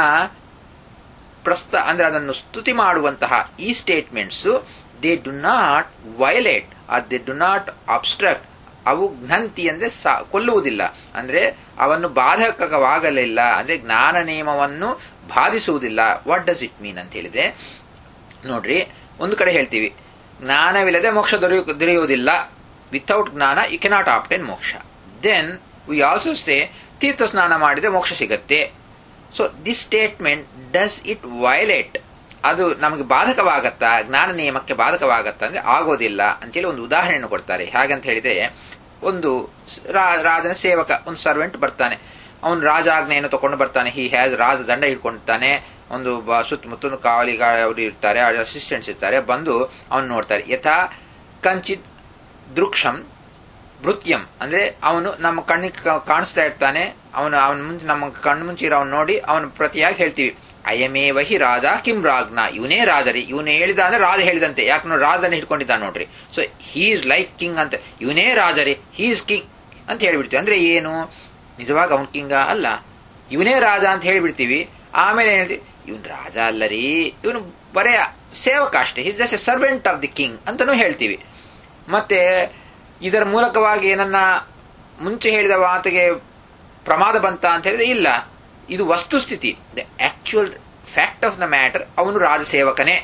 ಪ್ರಸ್ತ ಅಂದ್ರೆ ಅದನ್ನು ಸ್ತುತಿ ಮಾಡುವಂತಹ ಈ statements they do not violate or they do not obstruct ಅವು ಘ್ನಂತಿ ಅಂದ್ರೆ ಕೊಲ್ಲುವುದಿಲ್ಲ ಅಂದ್ರೆ ಅವನ್ನು ಬಾಧಕವಾಗಲಿಲ್ಲ ಅಂದ್ರೆ ಜ್ಞಾನ ನಿಯಮವನ್ನು ಬಾಧಿಸುವುದಿಲ್ಲ ವಾಟ್ ಡಸ್ ಇಟ್ ಮೀನ್ ಅಂತ ಹೇಳಿದೆ ನೋಡ್ರಿ ಒಂದು ಕಡೆ ಹೇಳ್ತೀವಿ ಜ್ಞಾನವಿಲ್ಲದೆ ಮೋಕ್ಷ ದೊರೆಯು ದೊರೆಯುವುದಿಲ್ಲ ವಿತೌಟ್ ಜ್ಞಾನ you cannot obtain moksha then we also stay ತೀರ್ಥ ಸ್ನಾನ ಮಾಡಿದ್ರೆ ಮೋಕ್ಷ ಸಿಗತ್ತೆ so this statement does it violate ಅದು ನಮಗೆ ಬಾಧಕವಾಗತ್ತಾ ಜ್ಞಾನ ನಿಯಮಕ್ಕೆ ಬಾಧಕವಾಗತ್ತಾ ಅಂದ್ರೆ ಆಗೋದಿಲ್ಲ ಅಂತೇಳಿ ಒಂದು ಉದಾಹರಣೆಯನ್ನು ಕೊಡ್ತಾರೆ ಹಾಗಂತ ಹೇಳಿದ್ರೆ ಒಂದು ರಾಜನ ಸೇವಕ ಒಂದು ಸರ್ವೆಂಟ್ ಬರ್ತಾನೆ ಅವನು ರಾಜಾಜ್ಞೆಯನ್ನು ತಗೊಂಡು ಬರ್ತಾನೆ ಹಿ ಹ್ಯಾಸ್ ರಾಜ ದಂಡ ಹಿಡ್ಕೊಂಡಿರ್ತಾನೆ ಒಂದು ಸುತ್ತಮುತ್ತ ಕಾವಲಿಗ ಅವರು ಇರ್ತಾರೆ ಅಸಿಸ್ಟೆಂಟ್ಸ್ ಇರ್ತಾರೆ ಬಂದು ಅವನು ನೋಡ್ತಾರೆ ಯಥಾ ಕಂಚಿತ್ ದೃಕ್ಷಂ ಭೃತ್ಯಂ ಅಂದ್ರೆ ಅವನು ನಮ್ಮ ಕಣ್ಣಿಗೆ ಕಾಣಿಸ್ತಾ ಇರ್ತಾನೆ ಅವನು ಅವನ ಮುಂಚೆ ನಮ್ಮ ಕಣ್ಣು ಮುಂಚೆ ಇರೋ ಅವನು ನೋಡಿ ಅವನು ಪ್ರತಿಯಾಗಿ ಹೇಳ್ತೀವಿ ಅಯಮೇವ ಹಿ ರಾಜ ಕಿಂ ರಾಜ್ನ ಇವನೇ ರಾಜರಿ ಇವನೇ ಹೇಳಿದ ಅಂದ್ರೆ ರಾಜ ಹೇಳಿದಂತೆ ಯಾಕೆ ನೋಡಿ ರಾಜನ ಹಿಡ್ಕೊಂಡಿದ್ದ ನೋಡ್ರಿ so he is like king ಅಂತ ಇವನೇ ರಾಜರಿ ಹೀ ಇಸ್ ಕಿಂಗ್ ಅಂತ ಹೇಳ್ಬಿಡ್ತೀವಿ ಅಂದ್ರೆ ಏನು ನಿಜವಾಗ ಅವನ್ ಕಿಂಗ ಅಲ್ಲ ಇವನೇ ರಾಜ ಅಂತ ಹೇಳ್ಬಿಡ್ತೀವಿ ಆಮೇಲೆ ಏನ್ ಹೇಳ್ತೀವಿ ಇವನ್ ರಾಜ ಅಲ್ಲರಿ ಇವನು ಬರೇ ಸೇವಕ ಅಷ್ಟೇ he's just a servant of the king ಅಂತಾನೂ ಹೇಳ್ತೀವಿ ಮತ್ತೆ ಇದರ ಮೂಲಕವಾಗಿ ಏನನ್ನ ಮುಂಚೆ ಹೇಳಿದ ಮಾತಿಗೆ ಪ್ರಮಾದ ಬಂತ ಅಂತ ಹೇಳಿದ್ರೆ ಇಲ್ಲ ಇದು ವಸ್ತುಸ್ಥಿತಿ the actual fact of the matter ಅವನು ರಾಜಸೇವಕನೇ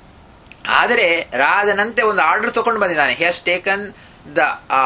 ಆದರೆ ರಾಜನಂತೆ ಒಂದು ಆರ್ಡರ್ ತಗೊಂಡು ಬಂದಿದ್ದಾನೆ he has taken the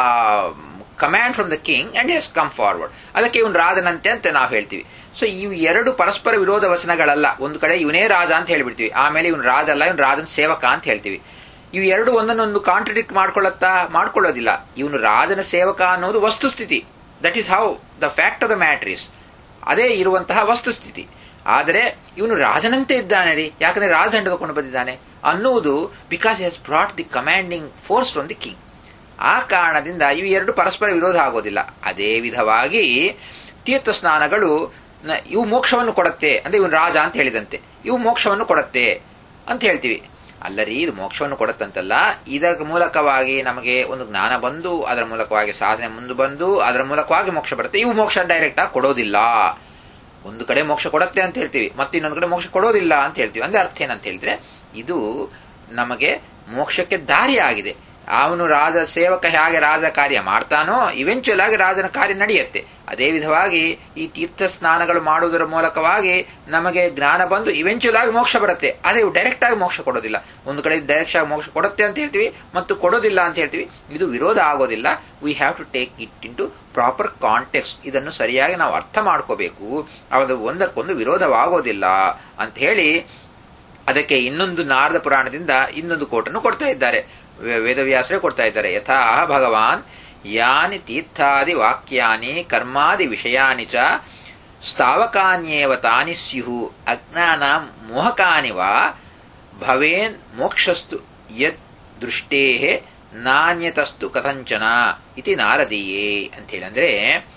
command from the king and has come forward ಅದಕ್ಕೆ ಇವನು ರಾಜನಂತೆ ಅಂತ ನಾವು ಹೇಳ್ತೀವಿ ಸೊ ಇವು ಎರಡು ಪರಸ್ಪರ ವಿರೋಧ ವಚನಗಳಲ್ಲ ಒಂದು ಕಡೆ ಇವನೇ ರಾಜ ಅಂತ ಹೇಳ್ಬಿಡ್ತೀವಿ ಆಮೇಲೆ ಇವನು ರಾಜ ಅಲ್ಲ ಇವನು ರಾಜನ ಸೇವಕ ಅಂತ ಹೇಳ್ತೀವಿ ಇವು ಎರಡು ಒಂದನ್ನೊಂದು ಕಾಂಟ್ರಡಿಕ್ಟ್ ಮಾಡ್ಕೊಳ್ಳತ್ತಾ ಮಾಡ್ಕೊಳ್ಳೋದಿಲ್ಲ ಇವನು ರಾಜನ ಸೇವಕ ಅನ್ನೋದು ವಸ್ತುಸ್ಥಿತಿ that is how the fact of the matter is ಅದೇ ಇರುವಂತಹ ವಸ್ತುಸ್ಥಿತಿ ಆದರೆ ಇವನು ರಾಜನಂತೆ ಇದ್ದಾನೆ ರೀ ಯಾಕಂದ್ರೆ ರಾಜದಂಡ ತಗೊಂಡು ಬಂದಿದ್ದಾನೆ ಅನ್ನುವುದು because has brought the commanding force from the king ಆ ಕಾರಣದಿಂದ ಇವು ಎರಡು ಪರಸ್ಪರ ವಿರೋಧ ಆಗೋದಿಲ್ಲ ಅದೇ ವಿಧವಾಗಿ ತೀರ್ಥ ಸ್ನಾನಗಳು ಇವು ಮೋಕ್ಷವನ್ನು ಕೊಡುತ್ತೆ ಅಂದ್ರೆ ಇವನು ರಾಜ ಅಂತ ಹೇಳಿದಂತೆ ಇವು ಮೋಕ್ಷವನ್ನು ಕೊಡುತ್ತೆ ಅಂತ ಹೇಳ್ತೀವಿ ಅಲ್ಲರಿ ಇದು ಮೋಕ್ಷವನ್ನು ಕೊಡುತ್ತಂತಲ್ಲ ಇದರ ಮೂಲಕವಾಗಿ ನಮಗೆ ಒಂದು ಜ್ಞಾನ ಬಂದು ಅದರ ಮೂಲಕವಾಗಿ ಸಾಧನೆ ಮುಂದೆ ಬಂದು ಅದರ ಮೂಲಕವಾಗಿ ಮೋಕ್ಷ ಬರುತ್ತೆ ಇವು ಮೋಕ್ಷ ಡೈರೆಕ್ಟ್ ಆಗಿ ಕೊಡೋದಿಲ್ಲ ಒಂದು ಕಡೆ ಮೋಕ್ಷ ಕೊಡುತ್ತೆ ಅಂತ ಹೇಳ್ತೀವಿ ಮತ್ತೆ ಇನ್ನೊಂದು ಕಡೆ ಮೋಕ್ಷ ಕೊಡೋದಿಲ್ಲ ಅಂತ ಹೇಳ್ತೀವಿ ಅಂದ್ರೆ ಅರ್ಥ ಏನಂತ ಹೇಳಿದ್ರೆ ಇದು ನಮಗೆ ಮೋಕ್ಷಕ್ಕೆ ದಾರಿ ಆಗಿದೆ ಅವನು ರಾಜ ಸೇವಕ ಹೇಗೆ ರಾಜ ಕಾರ್ಯ ಮಾಡ್ತಾನೋ ಇವೆಂಚುಯಲ್ ಆಗಿ ರಾಜನ ಕಾರ್ಯ ನಡೆಯುತ್ತೆ ಅದೇ ವಿಧವಾಗಿ ಈ ತೀರ್ಥ ಸ್ನಾನಗಳು ಮಾಡುವುದರ ಮೂಲಕವಾಗಿ ನಮಗೆ ಜ್ಞಾನ ಬಂದು ಇವೆಂಚುಯಲ್ ಆಗಿ ಮೋಕ್ಷ ಬರುತ್ತೆ ಆದರೆ ಇವು ಡೈರೆಕ್ಟ್ ಆಗಿ ಮೋಕ್ಷ ಕೊಡೋದಿಲ್ಲ ಒಂದು ಕಡೆ ಡೈರೆಕ್ಟ್ ಆಗಿ ಮೋಕ್ಷ ಕೊಡುತ್ತೆ ಅಂತ ಹೇಳ್ತೀವಿ ಮತ್ತು ಕೊಡೋದಿಲ್ಲ ಅಂತ ಹೇಳ್ತೀವಿ ಇದು ವಿರೋಧ ಆಗೋದಿಲ್ಲ we have to take it into proper context ಇದನ್ನು ಸರಿಯಾಗಿ ನಾವು ಅರ್ಥ ಮಾಡ್ಕೋಬೇಕು ಅದು ಒಂದಕ್ಕೊಂದು ವಿರೋಧವಾಗೋದಿಲ್ಲ ಅಂತ ಹೇಳಿ ಅದಕ್ಕೆ ಇನ್ನೊಂದು ನಾರದ ಪುರಾಣದಿಂದ ಇನ್ನೊಂದು ಕೋಟನ್ನು ಕೊಡ್ತಾ ಇದ್ದಾರೆ ವೇದವ್ಯಾಸರೇ ಕೊಡ್ತಾ ಇದ್ದಾರೆ ಯಥಾ ಭಗವಾನ್ ಯಾನಿ ತೀರ್ಥಾದಿ ವಾಕ್ಯಾನಿ ಕರ್ಮಾದಿ ವಿಷಯಾನಿ ಚ ಸ್ಥಾವಕಾನ್ಯೇವ ತಾನಿ ಸ್ಯು ಅಜ್ಞಾನ ಮೋಹಕಾನಿ ವಾ ಭವೇನ್ ಮೋಕ್ಷಸ್ತು ಯತ್ ದೃಷ್ಟೇ ನಾಣ್ಯತಸ್ತು ಕಥಂಚನ ಇತಿ ನಾರದೀಯೇ ಅಂತೇಳಿ ಅಂದ್ರೆ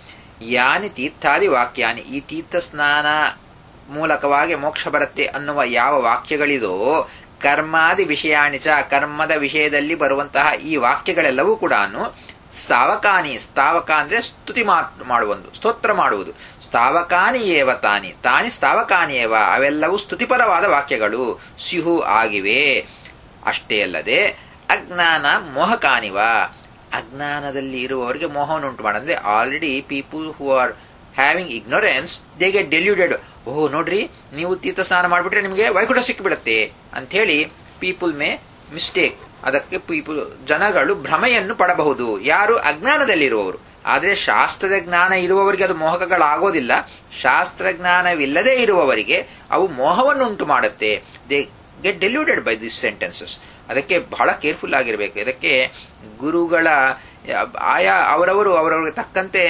ಯಾನಿ ತೀರ್ಥಾದಿ ವಾಕ್ಯಾನಿ ಈ ತೀರ್ಥ ಸ್ನಾನ ಮೂಲಕವಾಗಿ ಮೋಕ್ಷ ಬರುತ್ತೆ ಅನ್ನುವ ಯಾವ ವಾಕ್ಯಗಳಿದೋ ಕರ್ಮಾದಿ ವಿಷಯಾಣಿಚ ಕರ್ಮದ ವಿಷಯದಲ್ಲಿ ಬರುವಂತಹ ಈ ವಾಕ್ಯಗಳೆಲ್ಲವೂ ಕೂಡ ಸ್ಥಾವಕಾನಿ ಸ್ಥಾವಕ ಅಂದ್ರೆ ಸ್ತುತಿ ಮಾಡುವುದು ಸ್ತೋತ್ರ ಮಾಡುವುದು ಸ್ಥಾವಕಾನಿ ಏವ ತಾನಿ ತಾನಿ ಸ್ಥಾವಕಾನಿ ಏವ ಅವೆಲ್ಲವೂ ಸ್ತುತಿಪರವಾದ ವಾಕ್ಯಗಳು ಸ್ಯುಹು ಆಗಿವೆ ಅಷ್ಟೇ ಅಲ್ಲದೆ ಅಜ್ಞಾನ ಮೋಹಕಾನಿವ ಅಜ್ಞಾನದಲ್ಲಿ ಇರುವವರಿಗೆ ಮೋಹವನ್ನುಂಟು ಮಾಡಂದ್ರೆ already people who are having ignorance they get deluded oh ನೋಡ್ರಿ ನೀವು ತೀರ್ಥ ಸ್ನಾನ ಮಾಡಿಬಿಟ್ರೆ ನಿಮಗೆ ವೈಕುಂಠ ಸಿಕ್ಕಿಬಿಡುತ್ತೆ ಅಂತ ಹೇಳಿ ಪೀಪಲ್ ಮೇ ಮಿಸ್ಟೇಕ್ ಅದಕ್ಕೆ ಪೀಪಲ್ ಜನಗಳು ಭ್ರಮೆಯನ್ನು ಪಡಬಹುದು ಯಾರು ಅಜ್ಞಾನದಲ್ಲಿರುವವರು ಆದರೆ ಶಾಸ್ತ್ರದ ಜ್ಞಾನ ಇರುವವರಿಗೆ ಅದು ಮೋಹಕಗಳಾಗೋದಿಲ್ಲ ಶಾಸ್ತ್ರ ಜ್ಞಾನವಿಲ್ಲದೆ ಇರುವವರಿಗೆ ಅವು ಮೋಹವನ್ನು ಉಂಟು ಮಾಡುತ್ತೆ they get deluded by this sentences ಅದಕ್ಕೆ ಬಹಳ ಕೇರ್ಫುಲ್ ಆಗಿರಬೇಕು ಇದಕ್ಕೆ ಗುರುಗಳ ಆಯಾ ಅವರವರು ಅವರವರಿಗೆ ತಕ್ಕಂತೆ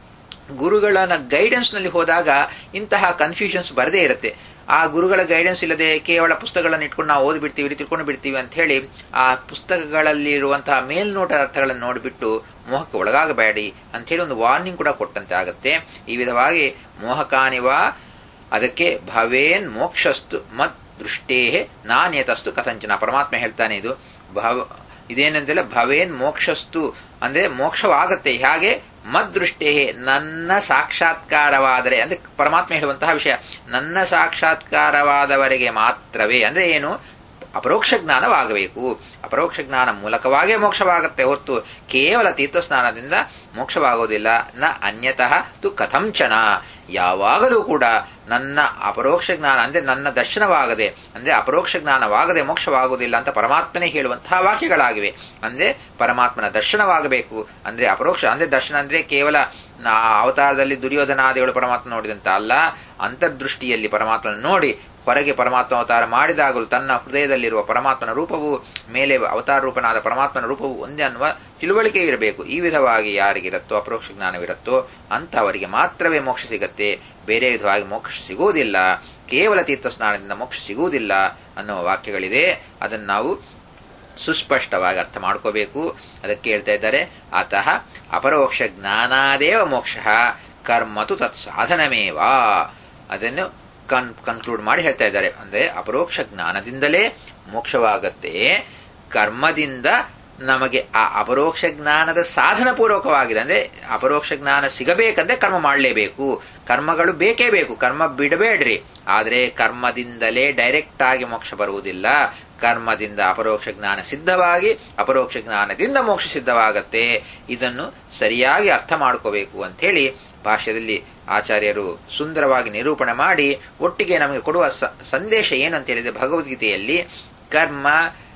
ಗುರುಗಳ ಗೈಡೆನ್ಸ್ ನಲ್ಲಿ ಹೋದಾಗ ಇಂತಹ ಕನ್ಫ್ಯೂಷನ್ಸ್ ಬರದೇ ಇರುತ್ತೆ ಆ ಗುರುಗಳ ಗೈಡೆನ್ಸ್ ಇಲ್ಲದೆ ಕೇವಲ ಪುಸ್ತಕಗಳನ್ನು ಇಟ್ಕೊಂಡು ನಾವು ಓದ್ಬಿಡ್ತೀವಿ ತಿಳ್ಕೊಂಡು ಬಿಡ್ತೀವಿ ಅಂತ ಹೇಳಿ ಆ ಪುಸ್ತಕಗಳಲ್ಲಿರುವಂತಹ ಮೇಲ್ನೋಟ ಅರ್ಥಗಳನ್ನು ನೋಡಿಬಿಟ್ಟು ಮೋಹಕ್ಕೆ ಒಳಗಾಗಬೇಡಿ ಅಂತ ಹೇಳಿ ಒಂದು ವಾರ್ನಿಂಗ್ ಕೂಡ ಕೊಟ್ಟಂತೆ ಆಗುತ್ತೆ ಈ ವಿಧವಾಗಿ ಮೋಹಕಾನಿವ ಅದಕ್ಕೆ ಭವೇನ್ ಮೋಕ್ಷಸ್ತು ಮತ್ ದೃಷ್ಟೇ ನಾನೇತಸ್ತು ಕಥಂಚನ ಪರಮಾತ್ಮ ಹೇಳ್ತಾನೆ ಇದು ಭವ ಇದೇನಂತೆಲ್ಲ ಭವೇನ್ ಮೋಕ್ಷಸ್ತು ಅಂದ್ರೆ ಮೋಕ್ಷವಾಗತ್ತೆ ಹೇಗೆ ಮದ್ದೃಷ್ಟೇ ನನ್ನ ಸಾಕ್ಷಾತ್ಕಾರವಾದರೆ ಅಂದ್ರೆ ಪರಮಾತ್ಮ ಹೇಳುವಂತಹ ವಿಷಯ ನನ್ನ ಸಾಕ್ಷಾತ್ಕಾರವಾದವರೆಗೆ ಮಾತ್ರವೇ ಅಂದ್ರೆ ಏನು ಅಪರೋಕ್ಷ ಜ್ಞಾನವಾಗಬೇಕು ಅಪರೋಕ್ಷ ಜ್ಞಾನ ಮೂಲಕವಾಗೇ ಮೋಕ್ಷವಾಗುತ್ತೆ ಹೊರತು ಕೇವಲ ತೀರ್ಥಸ್ನಾನದಿಂದ ಮೋಕ್ಷವಾಗೋದಿಲ್ಲ ನ ಅನ್ಯತಃ ತು ಕಥಂಚನ ಯಾವಾಗಲೂ ಕೂಡ ನನ್ನ ಅಪರೋಕ್ಷ ಜ್ಞಾನ ಅಂದ್ರೆ ನನ್ನ ದರ್ಶನವಾಗದೆ ಅಂದ್ರೆ ಅಪರೋಕ್ಷ ಜ್ಞಾನವಾಗದೆ ಮೋಕ್ಷವಾಗುವುದಿಲ್ಲ ಅಂತ ಪರಮಾತ್ಮನೇ ಹೇಳುವಂತಹ ವಾಕ್ಯಗಳಾಗಿವೆ ಅಂದ್ರೆ ಪರಮಾತ್ಮನ ದರ್ಶನವಾಗಬೇಕು ಅಂದ್ರೆ ಅಪರೋಕ್ಷ ಅಂದ್ರೆ ದರ್ಶನ ಅಂದ್ರೆ ಕೇವಲ ಅವತಾರದಲ್ಲಿ ದುರ್ಯೋಧನಾದಿಗಳು ಪರಮಾತ್ಮ ನೋಡಿದಂತ ಅಲ್ಲ ಅಂತರ್ದೃಷ್ಟಿಯಲ್ಲಿ ಪರಮಾತ್ಮನ ನೋಡಿ ಹೊರಗೆ ಪರಮಾತ್ಮ ಅವತಾರ ಮಾಡಿದಾಗಲೂ ತನ್ನ ಹೃದಯದಲ್ಲಿರುವ ಪರಮಾತ್ಮನ ರೂಪವು ಮೇಲೆ ಅವತಾರ ರೂಪನಾದ ಪರಮಾತ್ಮನ ರೂಪವು ಒಂದೇ ಅನ್ನುವ ತಿಳುವಳಿಕೆ ಇರಬೇಕು ಈ ವಿಧವಾಗಿ ಯಾರಿಗಿರುತ್ತೋ ಅಪರೋಕ್ಷ ಜ್ಞಾನವಿರುತ್ತೋ ಅಂತವರಿಗೆ ಮಾತ್ರವೇ ಮೋಕ್ಷ ಸಿಗತ್ತೆ ಬೇರೆ ವಿಧವಾಗಿ ಮೋಕ್ಷ ಸಿಗುವುದಿಲ್ಲ ಕೇವಲ ತೀರ್ಥ ಸ್ನಾನದಿಂದ ಮೋಕ್ಷ ಸಿಗುವುದಿಲ್ಲ ಅನ್ನುವ ವಾಕ್ಯಗಳಿದೆ ಅದನ್ನು ನಾವು ಸುಸ್ಪಷ್ಟವಾಗಿ ಅರ್ಥ ಮಾಡ್ಕೋಬೇಕು ಅದಕ್ಕೆ ಹೇಳ್ತಾ ಇದ್ದಾರೆ ಅತಃ ಅಪರೋಕ್ಷ ಜ್ಞಾನಾದೇವ ಮೋಕ್ಷ ಕರ್ಮತು ತತ್ ಸಾಧನಮೇವಾ ಅದನ್ನು ಕನ್ ಕನ್ಕ್ಲೂಡ್ ಮಾಡಿ ಹೇಳ್ತಾ ಇದ್ದಾರೆ ಅಂದ್ರೆ ಅಪರೋಕ್ಷ ಜ್ಞಾನದಿಂದಲೇ ಮೋಕ್ಷವಾಗತ್ತೆ ಕರ್ಮದಿಂದ ನಮಗೆ ಆ ಅಪರೋಕ್ಷ ಜ್ಞಾನದ ಸಾಧನ ಪೂರ್ವಕವಾಗಿದೆ ಅಂದ್ರೆ ಅಪರೋಕ್ಷ ಜ್ಞಾನ ಸಿಗಬೇಕಂದ್ರೆ ಕರ್ಮ ಮಾಡಲೇಬೇಕು ಕರ್ಮಗಳು ಬೇಕೇ ಬೇಕು ಕರ್ಮ ಬಿಡಬೇಡ್ರಿ ಆದ್ರೆ ಕರ್ಮದಿಂದಲೇ ಡೈರೆಕ್ಟ್ ಆಗಿ ಮೋಕ್ಷ ಬರುವುದಿಲ್ಲ ಕರ್ಮದಿಂದ ಅಪರೋಕ್ಷ ಜ್ಞಾನ ಸಿದ್ಧವಾಗಿ ಅಪರೋಕ್ಷ ಜ್ಞಾನದಿಂದ ಮೋಕ್ಷ ಸಿದ್ಧವಾಗತ್ತೆ ಇದನ್ನು ಸರಿಯಾಗಿ ಅರ್ಥ ಮಾಡ್ಕೋಬೇಕು ಅಂತ ಹೇಳಿ ಭಾಷ್ಯದಲ್ಲಿ ಆಚಾರ್ಯರು ಸುಂದರವಾಗಿ ನಿರೂಪಣೆ ಮಾಡಿ ಒಟ್ಟಿಗೆ ನಮಗೆ ಕೊಡುವ ಸಂದೇಶ ಏನು ಅಂತ ಹೇಳಿದ್ರೆ ಭಗವದ್ಗೀತೆಯಲ್ಲಿ ಕರ್ಮ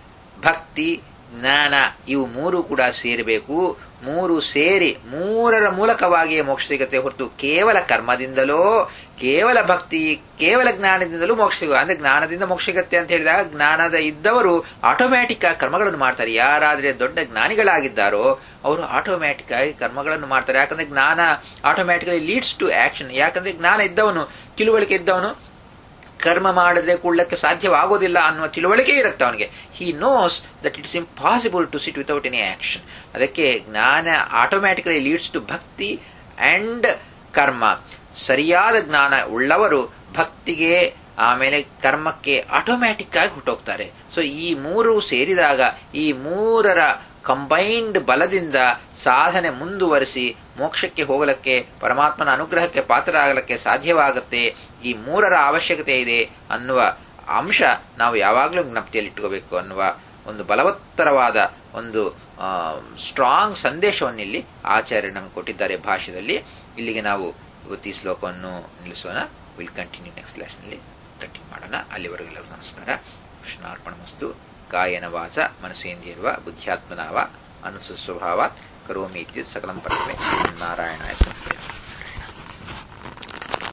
ಭಕ್ತಿ ಜ್ಞಾನ ಇವು ಮೂರು ಕೂಡ ಸೇರಬೇಕು ಮೂರು ಸೇರಿ ಮೂರರ ಮೂಲಕವಾಗಿಯೇ ಮೋಕ್ಷ ಸಿಗತ್ತೆ ಹೊರತು ಕೇವಲ ಕರ್ಮದಿಂದಲೋ ಕೇವಲ ಭಕ್ತಿ ಕೇವಲ ಜ್ಞಾನದಿಂದಲೂ ಮೋಕ್ಷ ಸಿಗ ಅಂದ್ರೆ ಜ್ಞಾನದಿಂದ ಮೋಕ್ಷ ಸಿಗತ್ತೆ ಅಂತ ಹೇಳಿದಾಗ ಜ್ಞಾನದ ಇದ್ದವರು ಆಟೋಮ್ಯಾಟಿಕ್ ಆಗಿ ಕರ್ಮಗಳನ್ನು ಮಾಡ್ತಾರೆ ಯಾರಾದ್ರೆ ದೊಡ್ಡ ಜ್ಞಾನಿಗಳಾಗಿದ್ದಾರೋ ಅವರು ಆಟೋಮ್ಯಾಟಿಕ್ ಆಗಿ ಕರ್ಮಗಳನ್ನು ಮಾಡ್ತಾರೆ ಯಾಕಂದ್ರೆ ಜ್ಞಾನ ಆಟೋಮ್ಯಾಟಿಕಲಿ ಲೀಡ್ಸ್ ಟು ಆಕ್ಷನ್ ಯಾಕಂದ್ರೆ ಜ್ಞಾನ ಇದ್ದವನು ತಿಳುವಳಿಕೆ ಇದ್ದವನು ಕರ್ಮ ಮಾಡದೆ ಕೂಡಕ್ಕೆ ಸಾಧ್ಯವಾಗೋದಿಲ್ಲ ಅನ್ನುವ ತಿಳುವಳಿಕೆ ಇರುತ್ತೆ ಅವನಿಗೆ he knows that it is impossible to sit without any action ಅದಕ್ಕೆ ಜ್ಞಾನ automatically leads to bhakti and karma ಸರಿಯಾದ ಜ್ಞಾನ ಉಳ್ಳವರು ಭಕ್ತಿಗೆ ಆಮೇಲೆ ಕರ್ಮಕ್ಕೆ ಆಟೋಮ್ಯಾಟಿಕ್ ಆಗಿ ಹುಟ್ಟೋಗ್ತಾರೆ ಸೊ ಈ ಮೂರು ಸೇರಿದಾಗ ಈ ಮೂರರ ಕಂಬೈನ್ಡ್ ಬಲದಿಂದ ಸಾಧನೆ ಮುಂದುವರಿಸಿ ಮೋಕ್ಷಕ್ಕೆ ಹೋಗಲಕ್ಕೆ ಪರಮಾತ್ಮನ ಅನುಗ್ರಹಕ್ಕೆ ಪಾತ್ರರಾಗಲಿಕ್ಕೆ ಸಾಧ್ಯವಾಗುತ್ತೆ ಈ ಮೂರರ ಅವಶ್ಯಕತೆ ಇದೆ ಅನ್ನುವ ಅಂಶ ನಾವು ಯಾವಾಗಲೂ ಜ್ಞಪ್ತಿಯಲ್ಲಿ ಇಟ್ಕೋಬೇಕು ಅನ್ನುವ ಒಂದು ಬಲವತ್ತರವಾದ ಒಂದು ಸ್ಟ್ರಾಂಗ್ ಸಂದೇಶವನ್ನು ಇಲ್ಲಿ ಆಚಾರ್ಯ ನಮಗೆ ಕೊಟ್ಟಿದ್ದಾರೆ ಭಾಷೆಯಲ್ಲಿ ಇಲ್ಲಿಗೆ ನಾವು ಇವತ್ತು ಈ ಶ್ಲೋಕವನ್ನು ನಿಲ್ಲಿಸೋಣ ವಿಲ್ ಕಂಟಿನ್ಯೂ ನೆಕ್ಸ್ಟ್ ನಲ್ಲಿ ಕಂಟಿನ್ಯೂ ಮಾಡೋಣ ಅಲ್ಲಿವರೆಗೆಲ್ಲರೂ ನಮಸ್ಕಾರ ಕೃಷ್ಣಾರ್ಪಣ ಮಸ್ತು ಕಾಯನ ವಾಚ ಮನಸ್ಸೇಂದ್ರಿಯರ್ವ ಬುದ್ಧ್ಯಾತ್ಮನಾವ ಅನುಸು ಸ್ವಭಾವಾತ್ ಕರೋಮಿ ಇತ್ಯುತ್ ಸಕಲಂ ಪರಮೇ ನಾರಾಯಣಾಯ ಸಂಪ್ರದಾಯ